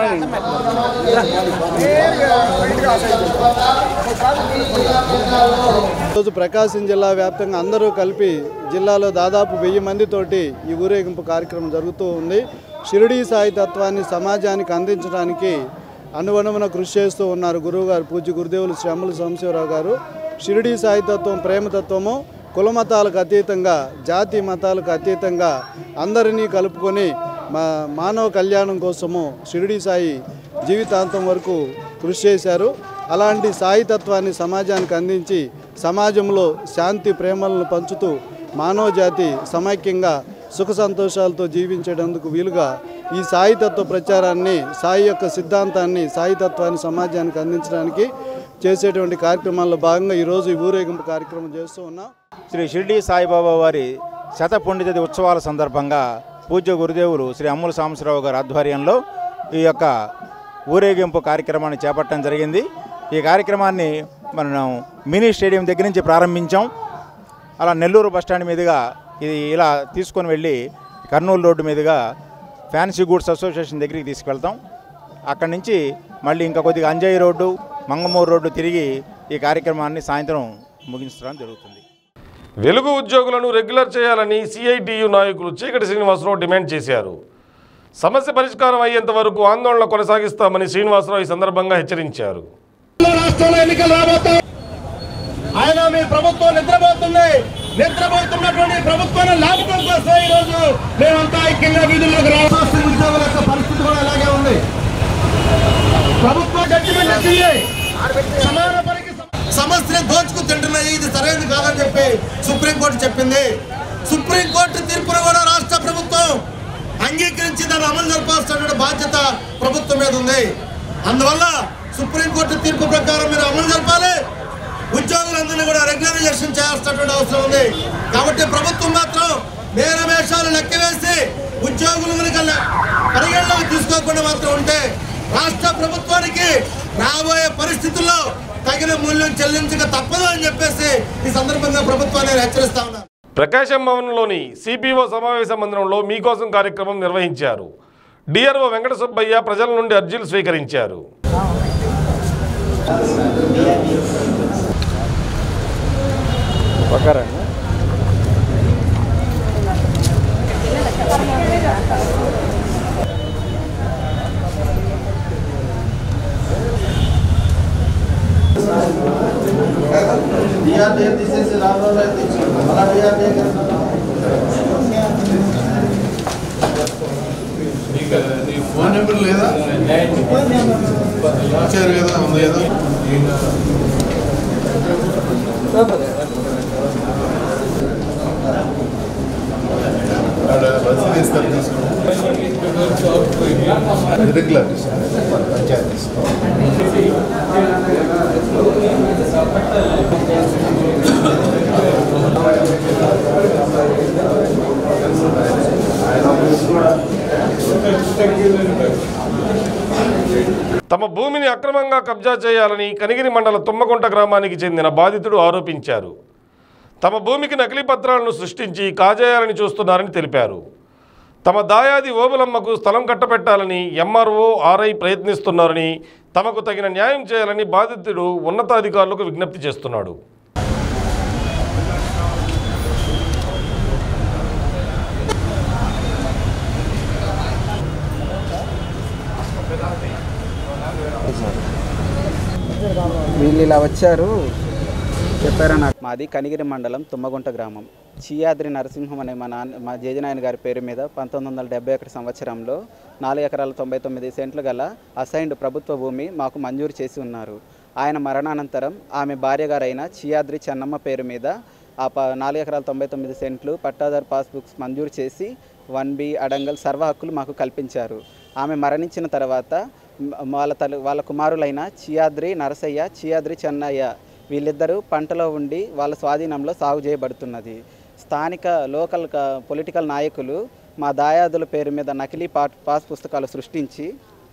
ఈరోజు ప్రకాశం జిల్లా వ్యాప్తంగా అందరూ కలిపి జిల్లాలో దాదాపు వెయ్యి మందితోటి ఈ ఊరేగింపు కార్యక్రమం జరుగుతూ ఉంది షిరిడీ సాయి తత్వాన్ని సమాజానికి అందించడానికి అనువనువున కృషి చేస్తూ ఉన్నారు గురువుగారు పూజ్య గురుదేవులు శ్రీ అమ్ముల సోమశివరావు గారు షిరిడీ సాయి తత్వం ప్రేమతత్వము కుల మతాలకు అతీతంగా జాతి మతాలకు అతీతంగా అందరినీ కలుపుకొని మా మానవ కళ్యాణం కోసము షిరిడీ సాయి జీవితాంతం వరకు కృషి చేశారు అలాంటి సాయి తత్వాన్ని సమాజానికి అందించి సమాజంలో శాంతి ప్రేమలను పంచుతూ మానవ జాతి సమైక్యంగా సుఖ సంతోషాలతో జీవించేటందుకు వీలుగా ఈ సాయి తత్వ ప్రచారాన్ని సాయి యొక్క సిద్ధాంతాన్ని సాయి తత్వాన్ని సమాజానికి అందించడానికి చేసేటువంటి కార్యక్రమాల్లో భాగంగా ఈరోజు ఈ ఊరేగింపు కార్యక్రమం చేస్తూ ఉన్నాం శ్రీ షిర్డీ సాయిబాబా వారి శతపుణ్యతిథి ఉత్సవాల సందర్భంగా పూజ్య గురుదేవులు శ్రీ అమ్ముల సాంబశివరావు గారి ఆధ్వర్యంలో ఈ యొక్క ఊరేగింపు కార్యక్రమాన్ని చేపట్టడం జరిగింది ఈ కార్యక్రమాన్ని మనం మినీ స్టేడియం దగ్గర నుంచి ప్రారంభించాం అలా నెల్లూరు బస్టాండ్ మీదుగా ఇది ఇలా తీసుకొని వెళ్ళి కర్నూలు రోడ్డు మీదుగా ఫ్యాన్సీ గూడ్స్ అసోసియేషన్ దగ్గరికి తీసుకెళ్తాం అక్కడి నుంచి మళ్ళీ ఇంకా కొద్దిగా అంజయ్య రోడ్డు మంగమూరు రోడ్డు తిరిగి ఈ కార్యక్రమాన్ని సాయంత్రం ముగించడం జరుగుతుంది వెలుగు ఉద్యోగులను రెగ్యులర్ చేయాలని సిఐటియు నాయకులు చీకటి శ్రీనివాసరావు డిమాండ్ చేశారు సమస్య పరిష్కారం అయ్యేంత వరకు ఆందోళన కొనసాగిస్తామని శ్రీనివాసరావు ఈ సందర్భంగా హెచ్చరించారు రాష్ట్రంలో ఎన్నికలు రాబోతాం ఆయన మీ ప్రభుత్వం నిద్రపోతుంది నిద్రపోతున్నటువంటి ప్రభుత్వాన్ని లాభం కోసం ఈ రోజు మేమంతా ఐక్యంగా వీధుల్లోకి రావాల్సిన ఉద్యోగుల యొక్క పరిస్థితి కూడా అలాగే ఉంది ప్రభుత్వం జడ్జిమెంట్ ఇచ్చింది సమాన పనికి సమస్యను దోచుకు తింటున్నాయి ఇది సరైనది కాదని చెప్పి సుప్రీంకోర్టు చెప్పింది సుప్రీంకోర్టు తీర్పును కూడా రాష్ట్ర ప్రభుత్వం అంగీకరించి దాన్ని అమలు జరపాల్సిన బాధ్యత ప్రభుత్వం మీద ఉంది అందువల్ల సుప్రీంకోర్టు తీర్పు ప్రకారం మీరు అమలు జరపాలి ఉద్యోగులందరినీ కూడా రెగ్యులరైజేషన్ చేయాల్సినటువంటి అవసరం ఉంది కాబట్టి ప్రభుత్వం మాత్రం మేరమేషాలు లెక్కవేసి ఉద్యోగులు కనుక లె- పరిగణలోకి తీసుకోకుండా మాత్రం ఉంటే రాష్ట్ర ప్రభుత్వానికి రాబోయే పరిస్థితుల్లో తగిన మూల్యం చెల్లించక తప్పదు అని చెప్పేసి ఈ సందర్భంగా ప్రభుత్వాన్ని నేను హెచ్చరిస్తా ఉన్నాను ప్రకాశం భవన్లోని సిపిఓ సమావేశ మందిరంలో మీకోసం కార్యక్రమం నిర్వహించారు డిఆర్ఓ వెంకట సుబ్బయ్య ప్రజల నుండి అర్జీలు స్వీకరించారు తీసేసి రాబోయే మళ్ళా డిఆర్డీఏ నీ ఫోన్ నెంబర్ లేదా ఇచ్చారు కదా ఉంది కదా ఆడ రసీదు ఇస్తారు తీసుకోండి రెగ్యులర్ పంచాయతీ తమ భూమిని అక్రమంగా కబ్జా చేయాలని కనిగిరి మండల తుమ్మకుంట గ్రామానికి చెందిన బాధితుడు ఆరోపించారు తమ భూమికి నకిలీ పత్రాలను సృష్టించి కాజేయాలని చూస్తున్నారని తెలిపారు తమ దాయాది ఓబులమ్మకు స్థలం కట్టబెట్టాలని ఎంఆర్ఓ ఆర్ఐ ప్రయత్నిస్తున్నారని తమకు తగిన న్యాయం చేయాలని బాధితుడు ఉన్నతాధికారులకు విజ్ఞప్తి చేస్తున్నాడు వీళ్ళు ఇలా వచ్చారు చెప్పారా నాకు మాది కనిగిరి మండలం తుమ్మగుంట గ్రామం చియాద్రి నరసింహం అనే మా నాన్న మా జేజనాయన గారి పేరు మీద పంతొమ్మిది వందల డెబ్బై ఒకటి సంవత్సరంలో నాలుగు ఎకరాల తొంభై తొమ్మిది సెంట్లు గల అసైన్డ్ ప్రభుత్వ భూమి మాకు మంజూరు చేసి ఉన్నారు ఆయన మరణానంతరం ఆమె భార్య గారైన చియాద్రి చెన్నమ్మ పేరు మీద ఆ ప నాలుగు ఎకరాల తొంభై తొమ్మిది సెంట్లు పట్టాదారు పాస్బుక్స్ మంజూరు చేసి వన్ బి అడంగల్ సర్వ హక్కులు మాకు కల్పించారు ఆమె మరణించిన తర్వాత మ- వాళ్ళ తల్లి వాళ్ళ కుమారులైన చియాద్రి నరసయ్య చియాద్రి చెన్నయ్య వీళ్ళిద్దరూ పంటలో ఉండి వాళ్ళ స్వాధీనంలో సాగు చేయబడుతున్నది స్థానిక లోకల్ క- పొలిటికల్ నాయకులు మా దాయాదుల పేరు మీద నకిలీ పా పాస్ పుస్తకాలు సృష్టించి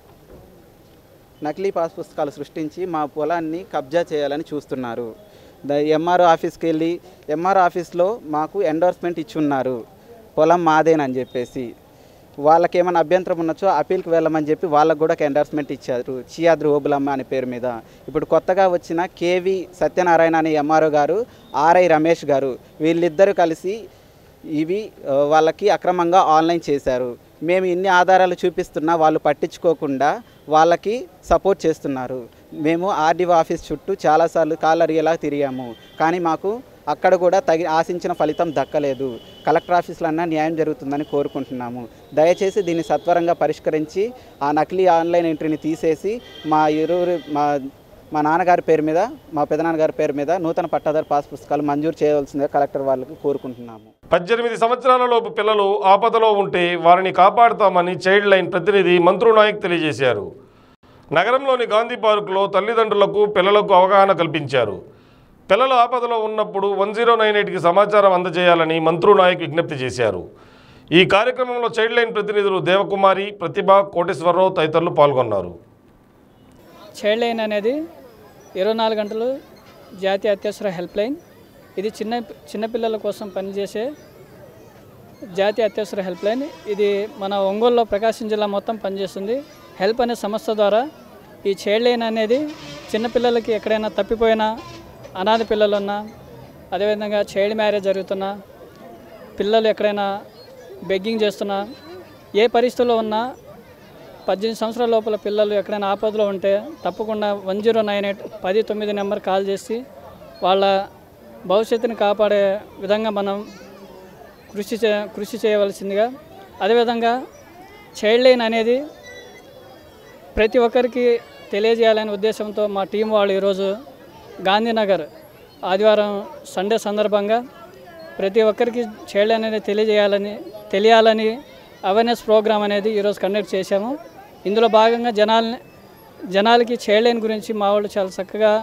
నకిలీ పాస్ పుస్తకాలు సృష్టించి మా పొలాన్ని కబ్జా చేయాలని చూస్తున్నారు ద ఎంఆర్ఓ ఆఫీస్కి వెళ్ళి ఎంఆర్ఓ ఆఫీస్లో మాకు ఎండోర్స్మెంట్ ఇచ్చున్నారు పొలం మాదేనని చెప్పేసి వాళ్ళకి ఏమైనా అభ్యంతరం ఉన్నచో అపీల్కి వెళ్ళమని చెప్పి వాళ్ళకు కూడా ఒక ఎండోర్స్మెంట్ ఇచ్చారు చియాద్రి ఓబులమ్మ అనే పేరు మీద ఇప్పుడు కొత్తగా వచ్చిన కేవి సత్యనారాయణ అనే ఎంఆర్ఓ గారు ఆర్ఐ రమేష్ గారు వీళ్ళిద్దరూ కలిసి ఇవి ఆ, వాళ్ళకి అక్రమంగా ఆన్లైన్ చేశారు మేము ఇన్ని ఆధారాలు చూపిస్తున్నా వాళ్ళు పట్టించుకోకుండా వాళ్ళకి సపోర్ట్ చేస్తున్నారు మేము ఆర్డీఓ ఆఫీస్ చుట్టూ చాలాసార్లు కాలరియేలా తిరిగాము కానీ మాకు అక్కడ కూడా తగి ఆశించిన ఫలితం దక్కలేదు కలెక్టర్ ఆఫీసులన్నా న్యాయం జరుగుతుందని కోరుకుంటున్నాము దయచేసి దీన్ని సత్వరంగా పరిష్కరించి ఆ నకిలీ ఆన్లైన్ ఎంట్రీని తీసేసి మా ఇరువురు మా మా నాన్నగారి పేరు మీద మా పెదనాన్నగారి పేరు మీద నూతన పట్టాదారు పాస్ పుస్తకాలు మంజూరు చేయవలసిందిగా కలెక్టర్ వాళ్ళకి కోరుకుంటున్నాము పద్దెనిమిది సంవత్సరాల లోపు పిల్లలు ఆపదలో ఉంటే వారిని కాపాడుతామని చైల్డ్ లైన్ ప్రతినిధి మంత్రు నాయక్ తెలియజేశారు నగరంలోని గాంధీ పార్కులో తల్లిదండ్రులకు పిల్లలకు అవగాహన కల్పించారు పిల్లలు ఆపదలో ఉన్నప్పుడు వన్ జీరో నైన్ ఎయిట్కి సమాచారం అందజేయాలని మంత్రు నాయక్ విజ్ఞప్తి చేశారు ఈ కార్యక్రమంలో చైల్డ్ లైన్ ప్రతినిధులు దేవకుమారి ప్రతిభ కోటేశ్వరరావు తదితరులు పాల్గొన్నారు చైల్డ్ లైన్ అనేది ఇరవై నాలుగు గంటలు జాతీయ అత్యవసర హెల్ప్ లైన్ ఇది చిన్న చిన్నపిల్లల కోసం పనిచేసే జాతీయ అత్యవసర హెల్ప్ లైన్ ఇది మన ఒంగోలులో ప్రకాశం జిల్లా మొత్తం పనిచేస్తుంది హెల్ప్ అనే సంస్థ ద్వారా ఈ చైల్డ్ లైన్ అనేది చిన్నపిల్లలకి ఎక్కడైనా తప్పిపోయినా అనాథ పిల్లలు ఉన్నా అదేవిధంగా చైల్డ్ మ్యారేజ్ జరుగుతున్నా పిల్లలు ఎక్కడైనా బెగ్గింగ్ చేస్తున్నా ఏ పరిస్థితుల్లో ఉన్నా పద్దెనిమిది సంవత్సరాల లోపల పిల్లలు ఎక్కడైనా ఆపదలో ఉంటే తప్పకుండా వన్ జీరో నైన్ ఎయిట్ పది తొమ్మిది నెంబర్ కాల్ చేసి వాళ్ళ భవిష్యత్తుని కాపాడే విధంగా మనం కృషి చే కృషి చేయవలసిందిగా అదేవిధంగా చైల్డ్ లైన్ అనేది ప్రతి ఒక్కరికి తెలియజేయాలనే ఉద్దేశంతో మా టీం వాళ్ళు ఈరోజు గాంధీనగర్ ఆదివారం సండే సందర్భంగా ప్రతి ఒక్కరికి చైల్డ్ లైన్ అనేది తెలియజేయాలని తెలియాలని అవేర్నెస్ ప్రోగ్రామ్ అనేది ఈరోజు కండక్ట్ చేశాము ఇందులో భాగంగా జనాల్ని జనాలకి చైల్డ్ లైన్ గురించి మా వాళ్ళు చాలా చక్కగా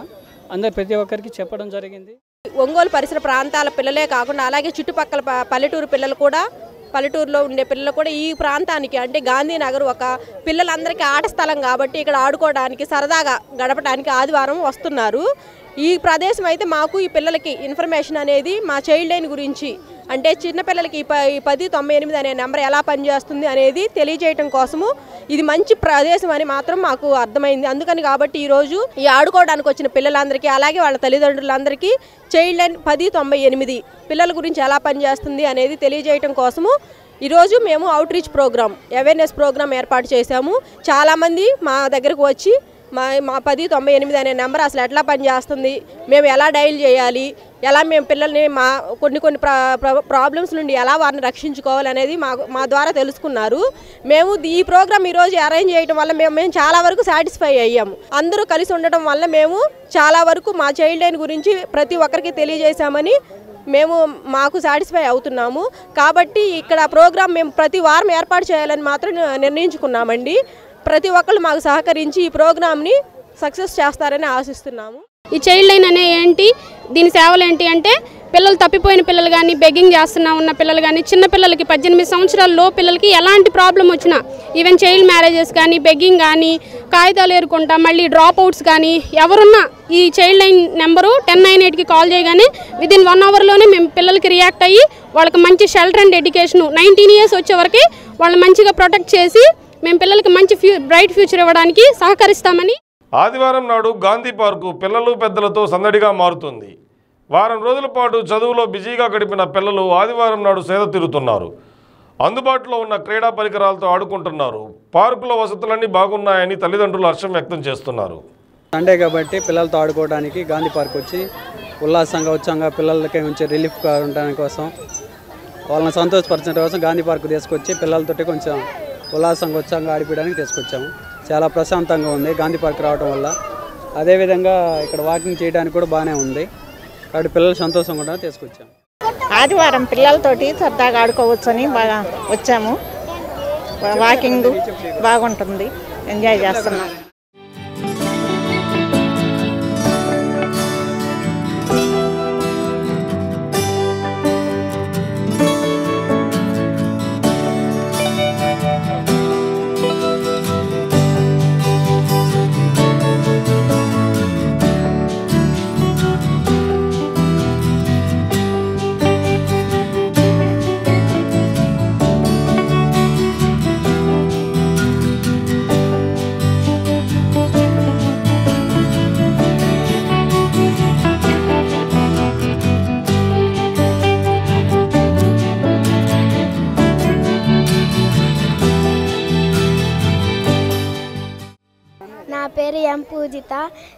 అందరు ప్రతి ఒక్కరికి చెప్పడం జరిగింది ఒంగోలు పరిసర ప్రాంతాల పిల్లలే కాకుండా అలాగే చుట్టుపక్కల ప- పల్లెటూరు పిల్లలు కూడా పల్లెటూరులో ఉండే పిల్లలు కూడా ఈ ప్రాంతానికి అంటే గాంధీనగర్ ఒక పిల్లలందరికీ ఆట స్థలం కాబట్టి ఇక్కడ ఆడుకోవడానికి సరదాగా గడపడానికి ఆదివారం వస్తున్నారు ఈ ప్రదేశం అయితే మాకు ఈ పిల్లలకి ఇన్ఫర్మేషన్ అనేది మా చైల్డ్ లైన్ గురించి అంటే చిన్నపిల్లలకి ఈ ప ఈ పది తొంభై ఎనిమిది అనే నెంబర్ ఎలా పనిచేస్తుంది అనేది తెలియజేయటం కోసము ఇది మంచి ప్రదేశం అని మాత్రం మాకు అర్థమైంది అందుకని కాబట్టి ఈరోజు ఈ ఆడుకోవడానికి వచ్చిన పిల్లలందరికీ అలాగే వాళ్ళ తల్లిదండ్రులందరికీ చైల్డ్ లైన్ పది తొంభై ఎనిమిది పిల్లల గురించి ఎలా పనిచేస్తుంది అనేది తెలియజేయటం కోసము ఈరోజు మేము outreach program awareness program ఏర్పాటు చేశాము చాలామంది మా దగ్గరకు వచ్చి మా మా పది తొంభై ఎనిమిది అనే నెంబర్ అసలు ఎట్లా పనిచేస్తుంది మేము ఎలా డైల్ చేయాలి ఎలా మేము పిల్లల్ని మా కొన్ని కొన్ని ప్రా ప్రా- ప్రాబ్లమ్స్ నుండి ఎలా వారిని రక్షించుకోవాలి అనేది మా మా ద్వారా తెలుసుకున్నారు మేము ఈ ప్రోగ్రామ్ ఈరోజు అరేంజ్ చేయడం వల్ల మేము మేము చాలా వరకు సాటిస్ఫై అయ్యాము అందరూ కలిసి ఉండటం వల్ల మేము చాలా వరకు మా చైల్డ్ లైన్ గురించి ప్రతి ఒక్కరికి తెలియజేశామని మేము మాకు సాటిస్ఫై అవుతున్నాము కాబట్టి ఇక్కడ ప్రోగ్రామ్ మేము ప్రతి వారం ఏర్పాటు చేయాలని మాత్రం నిర్ణయించుకున్నామండి ప్రతి ఒక్కళ్ళు మాకు సహకరించి ఈ ప్రోగ్రామ్ని సక్సెస్ చేస్తారని ఆశిస్తున్నాము ఈ చైల్డ్ లైన్ అనే ఏంటి దీని సేవలు ఏంటి అంటే పిల్లలు తప్పిపోయిన పిల్లలు కానీ బెగ్గింగ్ చేస్తున్నా ఉన్న పిల్లలు కానీ చిన్న పిల్లలకి పద్దెనిమిది సంవత్సరాల్లో పిల్లలకి ఎలాంటి ప్రాబ్లం వచ్చినా ఈవెన్ చైల్డ్ మ్యారేజెస్ కానీ బెగ్గింగ్ కానీ కాగితాలు ఏరుకుంటా మళ్ళీ డ్రాప్ అవుట్స్ కానీ ఎవరున్నా ఈ child line number ten nine ఎయిట్కి కాల్ చేయగానే విదిన్ వన్ అవర్లోనే మేము పిల్లలకి రియాక్ట్ అయ్యి వాళ్ళకి మంచి shelter and education nineteen years వచ్చే వరకు వాళ్ళని మంచిగా ప్రొటెక్ట్ చేసి మేము పిల్లలకి మంచి ఫ్యూ బ్రైట్ ఫ్యూచర్ ఇవ్వడానికి సహకరిస్తామని ఆదివారం నాడు గాంధీ పార్కు పిల్లలు పెద్దలతో సందడిగా మారుతుంది వారం రోజుల పాటు చదువులో బిజీగా గడిపిన పిల్లలు ఆదివారం నాడు సేద తీరుతున్నారు అందుబాటులో ఉన్న క్రీడా పరికరాలతో ఆడుకుంటున్నారు పార్కులో వసతులన్నీ బాగున్నాయని తల్లిదండ్రులు హర్షం వ్యక్తం చేస్తున్నారు సండే కాబట్టి పిల్లలతో ఆడుకోవడానికి గాంధీ పార్క్ వచ్చి ఉల్లాసంగా ఉత్సాహంగా పిల్లలకి కొంచెం రిలీఫ్గా ఉండడానికి కోసం వాళ్ళని సంతోషపరచడం కోసం గాంధీ పార్క్ తీసుకొచ్చి పిల్లలతోటి కొంచెం ఉల్లాసంగా ఉత్సాహంగా ఆడిపించడానికి తీసుకొచ్చాము చాలా ప్రశాంతంగా ఉంది గాంధీ పార్క్ రావడం వల్ల అదేవిధంగా ఇక్కడ వాకింగ్ చేయడానికి కూడా బాగానే ఉంది కాబట్టి పిల్లలు సంతోషంగా ఉండడానికి తీసుకొచ్చాము ఆదివారం పిల్లలతోటి సరదాగా ఆడుకోవచ్చని బాగా వచ్చాము వాకింగ్ బాగుంటుంది ఎంజాయ్ చేస్తున్నాం నా పేరు ఎం పూజిత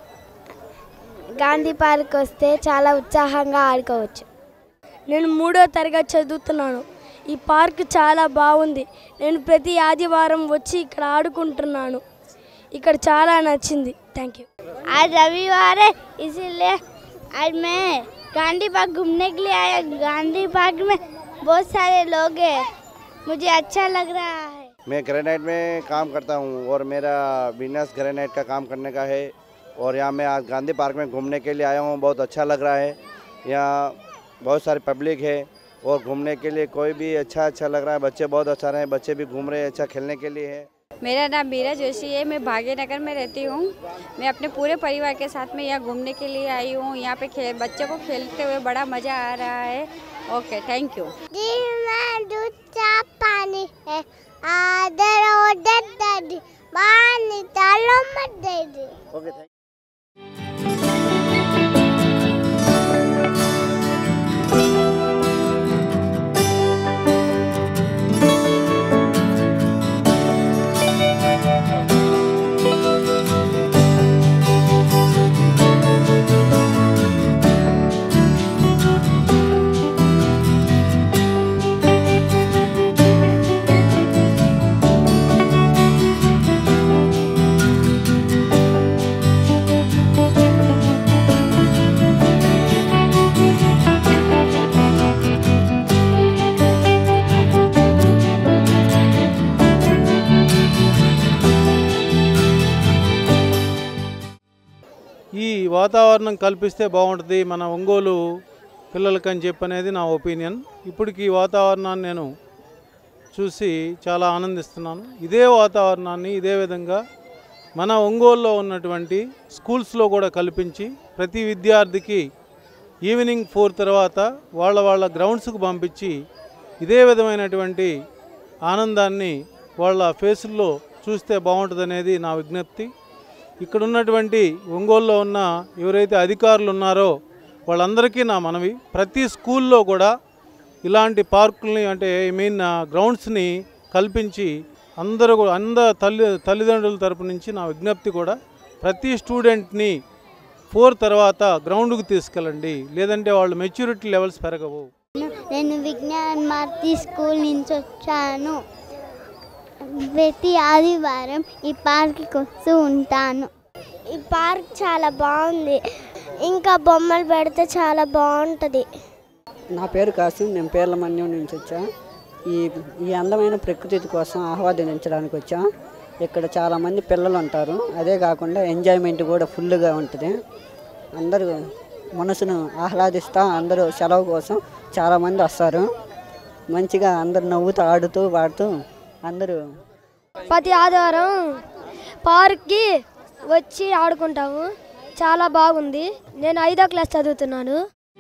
గాంధీ పార్క్ వస్తే చాలా ఉత్సాహంగా ఆడుకోవచ్చు నేను మూడో తరగతి చదువుతున్నాను ఈ పార్క్ చాలా బాగుంది నేను ప్రతి ఆదివారం వచ్చి ఇక్కడ ఆడుకుంటున్నాను ఇక్కడ చాలా నచ్చింది థ్యాంక్ యూ आज रविवार है इसीलिए आज मैं गांधी पार्क घूमने के लिए आया गांधी पार्क में बहुत सारे लोग हैं मुझे अच्छा लग रहा है मैं ग्रेनाइट में काम करता हूँ और मेरा बिजनेस ग्रेनाइट का काम करने का है और यहाँ मैं आज गांधी पार्क में घूमने के लिए आया हूँ बहुत अच्छा लग रहा है यहाँ बहुत सारी पब्लिक है और घूमने के लिए कोई भी अच्छा अच्छा लग रहा है बच्चे बहुत अच्छा रहे हैं बच्चे भी घूम रहे हैं अच्छा खेलने के लिए है मेरा नाम मीरा जोशी है मैं भाग्यनगर में रहती हूँ मैं अपने पूरे परिवार के साथ में यहाँ घूमने के लिए आई हूँ यहाँ पे खेल बच्चों को खेलते हुए बड़ा मज़ा आ रहा है ओके थैंक यू जी मैं दूध चाप पानी है आदर ओदर दादी पानी चालो मत दे दी ओके Thank ఈ వాతావరణం కల్పిస్తే బాగుంటుంది మన ఒంగోలు పిల్లలకని చెప్పి అనేది నా ఒపీనియన్ ఇప్పటికి ఈ వాతావరణాన్ని నేను చూసి చాలా ఆనందిస్తున్నాను ఇదే వాతావరణాన్ని ఇదే విధంగా మన ఒంగోలులో ఉన్నటువంటి స్కూల్స్లో కూడా కల్పించి ప్రతి విద్యార్థికి ఈవినింగ్ ఫోర్ తర్వాత వాళ్ళ వాళ్ళ గ్రౌండ్స్కు పంపించి ఇదే విధమైనటువంటి ఆనందాన్ని వాళ్ళ ఫేసుల్లో చూస్తే బాగుంటుందనేది నా విజ్ఞప్తి ఇక్కడ ఉన్నటువంటి ఒంగోలులో ఉన్న ఎవరైతే అధికారులు ఉన్నారో వాళ్ళందరికీ నా మనవి ప్రతి స్కూల్లో కూడా ఇలాంటి పార్కుల్ని అంటే ఐ మీన్ గ్రౌండ్స్ని కల్పించి అందరూ కూడా అందరు తల్లి తల్లిదండ్రుల తరపు నుంచి నా విజ్ఞప్తి కూడా ప్రతి స్టూడెంట్ని ఫోర్ తర్వాత గ్రౌండ్కి తీసుకెళ్ళండి లేదంటే వాళ్ళు మెచ్యూరిటీ లెవెల్స్ పెరగవు నేను విజ్ఞాన్ మార్తి స్కూల్ నుంచి వచ్చాను ప్రతి ఆదివారం ఈ పార్క్కి వస్తూ ఉంటాను ఈ పార్క్ చాలా బాగుంది ఇంకా బొమ్మలు పెడితే చాలా బాగుంటుంది నా పేరు కాసిం నేను పేర్ల మన్యం నుంచి వచ్చా ఈ ఈ అందమైన ప్రకృతి కోసం ఆహ్వానించడానికి వచ్చా ఇక్కడ చాలామంది పిల్లలు ఉంటారు అదే కాకుండా ఎంజాయ్మెంట్ కూడా ఫుల్గా ఉంటుంది అందరూ మనసును ఆహ్లాదిస్తూ అందరూ సెలవు కోసం చాలామంది వస్తారు మంచిగా అందరు నవ్వుతూ ఆడుతూ పాడుతూ అందరూ ప్రతి ఆదివారం పార్క్కి వచ్చి ఆడుకుంటాము చాలా బాగుంది నేను ఐదో క్లాస్ చదువుతున్నాను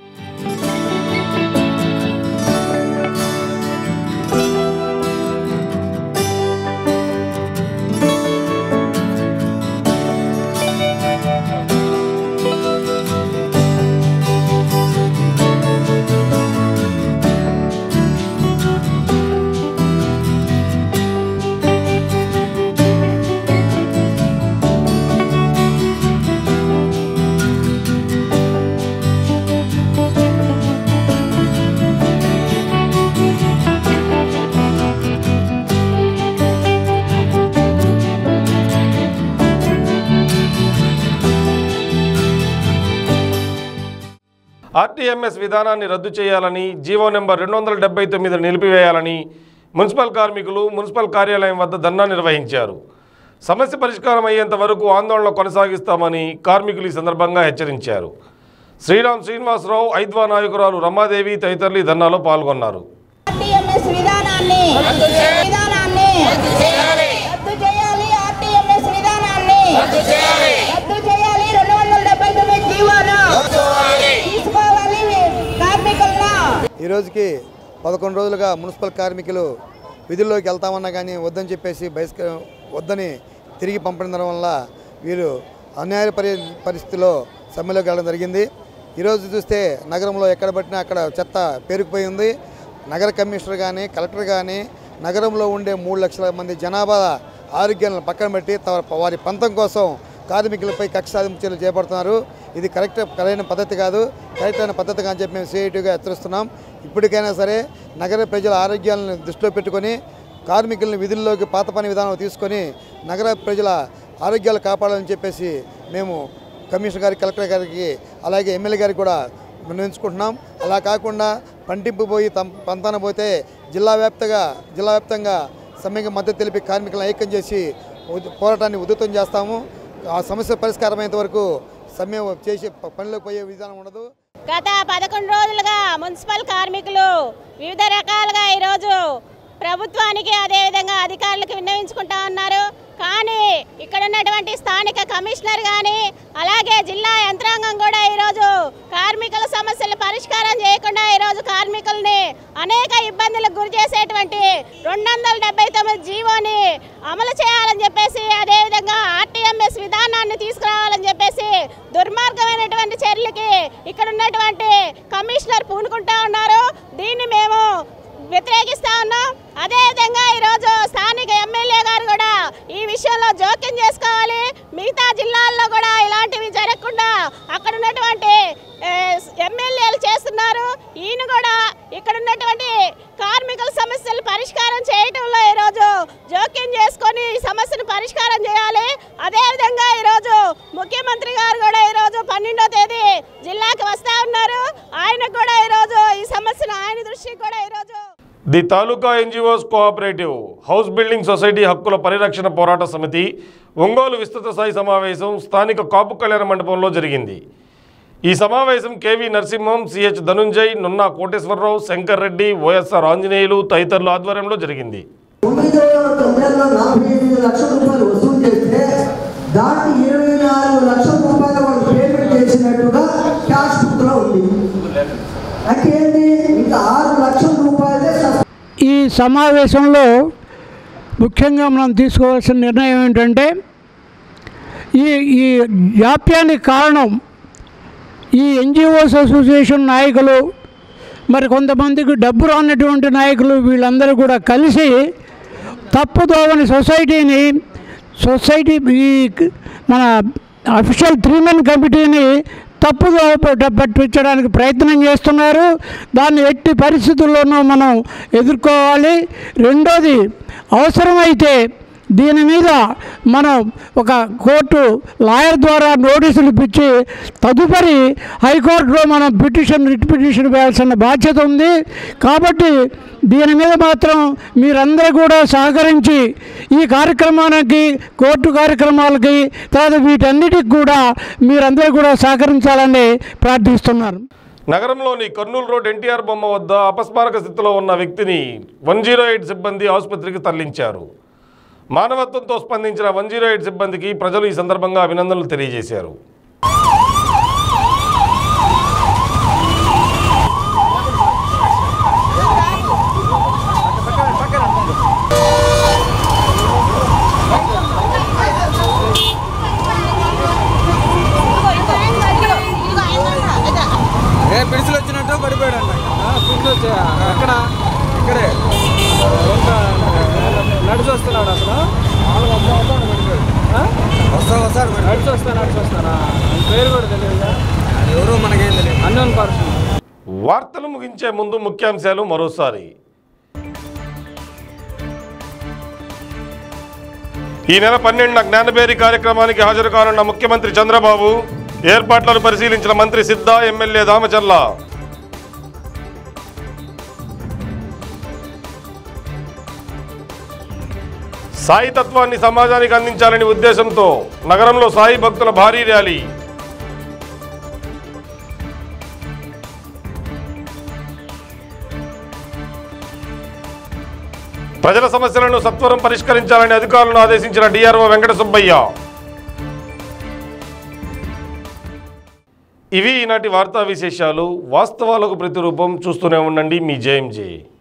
ఆర్టీఎంఎస్ విధానాన్ని రద్దు చేయాలని జీవో నెంబర్ రెండు వందల డెబ్బై తొమ్మిది నిలిపివేయాలని మున్సిపల్ కార్మికులు మున్సిపల్ కార్యాలయం వద్ద ధర్నా నిర్వహించారు సమస్య పరిష్కారం అయ్యేంత వరకు ఆందోళన కొనసాగిస్తామని కార్మికులు ఈ సందర్భంగా హెచ్చరించారు శ్రీరామ్ శ్రీనివాసరావు ఐద్వా నాయకురాలు రమాదేవి తదితరులు ఈ ధర్నాలో పాల్గొన్నారు ఆర్టీఎంఎస్ విధానాన్ని విధానాన్ని రద్దు చేయాలి ఆర్టీఎంఎస్ విధానాన్ని రద్దు చేయాలి రెండు వందల డెబ్బై తొమ్మిది జీవోను తీసుకోవాలి కార్మికులను ఈ రోజుకి పదకొండు రోజులుగా మున్సిపల్ కార్మికులు విధుల్లోకి వెళ్తామన్నా కానీ వద్దని చెప్పేసి బహిష్క వద్దని తిరిగి పంపడం వల్ల వీరు అన్యాయ పరి పరిస్థితిలో సమ్మెలోకి వెళ్ళడం జరిగింది ఈరోజు చూస్తే నగరంలో ఎక్కడ పట్టినా అక్కడ చెత్త పేరుకుపోయి ఉంది నగర కమిషనర్ కానీ కలెక్టర్ కానీ నగరంలో ఉండే మూడు లక్షల మంది జనాభా ఆరోగ్యాలను పక్కన పెట్టి తమ వారి పంతం కోసం కార్మికులపై కక్ష సాధింపు చర్యలు చేపడుతున్నారు ఇది కరెక్ట్ సరైన పద్ధతి కాదు కరెక్ట్ అయిన పద్ధతి అని చెప్పి మేము సిఐటిగా హెచ్చరిస్తున్నాం ఇప్పటికైనా సరే నగర ప్రజల ఆరోగ్యాలను దృష్టిలో పెట్టుకొని కార్మికులను విధుల్లోకి పాత పని విధానం తీసుకొని నగర ప్రజల ఆరోగ్యాలు కాపాడాలని చెప్పేసి మేము కమిషనర్ గారికి కలెక్టర్ గారికి అలాగే ఎమ్మెల్యే గారికి కూడా విన్నవించుకుంటున్నాం అలా కాకుండా పంటింపు పోయి తమ పంతాన పోతే జిల్లా వ్యాప్తంగా జిల్లా వ్యాప్తంగా సమ్మెకి మద్దతు తెలిపి కార్మికులను ఐక్యం చేసి ఉద్- పోరాటాన్ని ఉధృతం చేస్తాము ఆ సమస్య పరిష్కారమైనంత వరకు సమ్మె చేసి ప- పనిలోకి పోయే విధానం ఉండదు గత పదకొండు రోజులుగా మున్సిపల్ కార్మికులు వివిధ రకాలుగా ఈరోజు ప్రభుత్వానికి అదేవిధంగా అధికారులకు విన్నవించుకుంటా ఉన్నారు కానీ ఇక్కడ ఉన్నటువంటి స్థానిక కమిషనర్ కానీ అలాగే జిల్లా యంత్రాంగం కూడా ఈరోజు కార్మికుల సమస్యలు పరిష్కారం చేయకుండా ఈరోజు కార్మికుల్ని అనేక ఇబ్బందులకు గురి చేసేటువంటి రెండు వందల డెబ్బై తొమ్మిది జీవోని అమలు చేయాలని చెప్పేసి అదేవిధంగా ఆర్టీఎంఎస్ విధానాన్ని తీసుకురావాలని చెప్పేసి దుర్మార్గమైనటువంటి చర్యలకి ఇక్కడ ఉన్నటువంటి కమిషనర్ పూనుకుంటా ఉన్నారు దీన్ని మేము వ్యతిరేకిస్తా ఉన్నాం అదేవిధంగా ఈరోజు స్థానిక ఎమ్మెల్యే గారు కూడా ఈ విషయంలో జోక్యం చేసుకోవాలి మిగతా జిల్లాల్లో కూడా ఇలాంటివి జరగకుండా అక్కడ ఉన్నటువంటి ఎమ్మెల్యేలు చేస్తున్నారు ఈయన కూడా ఇక్కడ ఉన్నటువంటి కార్మికుల సమస్యలు పరిష్కారం చేయటంలో ఈరోజు జోక్యం చేసుకొని ఈ సమస్యను పరిష్కారం చేయాలి అదేవిధంగా ఈరోజు ముఖ్యమంత్రి గారు కూడా ఈరోజు పన్నెండో తేదీ జిల్లాకి వస్తా ఉన్నారు ఆయన కూడా ఈరోజు ఈ సమస్యను ఆయన దృష్టికి కూడా ఈరోజు the taluka NGOs cooperative house building society హక్కుల పరిరక్షణ పోరాట సమితి ఒంగోలు విస్తృత స్థాయి సమావేశం స్థానిక కాపు కళ్యాణ మండపంలో జరిగింది ఈ సమావేశం KV Narasimham CH Dhanunjay Nunna Koteswararao Shankar Reddy YSR Anjaneyulu తదితరుల ఆధ్వర్యంలో జరిగింది తొమ్మిది వందల తొంభైలో నలభై ఎనిమిది లక్షల రూపాయలు వసూలు చేస్తే దాన్ని ఇరవై నాలుగు లక్షల రూపాయలు వాళ్ళు పేమెంట్ చేసినట్టుగా క్యాష్ బుక్లో ఉంది అంటే ఏంటి ఇంకా ఆరు లక్షల రూపాయలే సస్- ఈ సమావేశంలో ముఖ్యంగా మనం తీసుకోవాల్సిన నిర్ణయం ఏంటంటే ఈ ఈ జాప్యానికి కారణం ఈ ఎన్జిఓస్ అసోసియేషన్ నాయకులు మరి కొంతమందికి డబ్బు రానటువంటి నాయకులు వీళ్ళందరూ కూడా కలిసి తప్పుదోవని సొసైటీని సొసైటీ ఈ మన అఫీషియల్ త్రీ మెన్ కమిటీని తప్పుదో పట్టించడానికి ప్రయత్నం చేస్తున్నారు దాన్ని ఎట్టి పరిస్థితుల్లోనూ మనం ఎదుర్కోవాలి రెండోది అవసరమైతే దీని మీద మనం ఒక కోర్టు లాయర్ ద్వారా నోటీసులు ఇప్పించి తదుపరి హైకోర్టులో మనం పిటిషన్ రిట్ పిటిషన్ వేయాల్సిన బాధ్యత ఉంది కాబట్టి దీని మీద మాత్రం మీరందరూ కూడా సహకరించి ఈ కార్యక్రమానికి కోర్టు కార్యక్రమాలకి తర్వాత వీటన్నిటికి కూడా మీరందరూ కూడా సహకరించాలని ప్రార్థిస్తున్నాను నగరంలోని కర్నూలు రోడ్ ఎన్టీఆర్ బొమ్మ వద్ద అపస్మారక స్థితిలో ఉన్న వ్యక్తిని వన్ జీరో ఎయిట్ సిబ్బంది ఆసుపత్రికి తరలించారు మానవత్వంతో స్పందించిన వన్ జీరో ఎయిట్ సిబ్బందికి ప్రజలు ఈ సందర్భంగా అభినందనలు తెలియజేశారు ఏ పిడిసిలు వచ్చినట్టు పడిపోయాడు అన్న పిడిసిలు వచ్చా ఎక్కడ ఇక్కడే నడిచి వస్తున్నాడు అసలు వస్తా వస్తాడు నడిచి వస్తా నడిచి వస్తానా పేరు కూడా తెలియదు ఎవరు మనకేం తెలియదు అన్నోన్ పర్సన్ వార్తలు ముగించే ముందు ముఖ్యాంశాలు మరోసారి ఈ నెల పన్నెండున జ్ఞానబేరి కార్యక్రమానికి హాజరు కానున్న ముఖ్యమంత్రి చంద్రబాబు ఏర్పాట్లను పరిశీలించిన మంత్రి సిద్ధా ఎమ్మెల్యే దామచర్ల సాయి తత్వాన్ని సమాజానికి అందించాలని ఉద్దేశంతో నగరంలో సాయి భక్తుల భారీ ర్యాలీ ప్రజల సమస్యలను సత్వరం పరిష్కరించాలని అధికారులను ఆదేశించిన డిఆర్ఓ వెంకట సుబ్బయ్య ఇవి ఈనాటి వార్తా విశేషాలు వాస్తవాలకు ప్రతిరూపం చూస్తూనే ఉండండి మీ జేఎంజే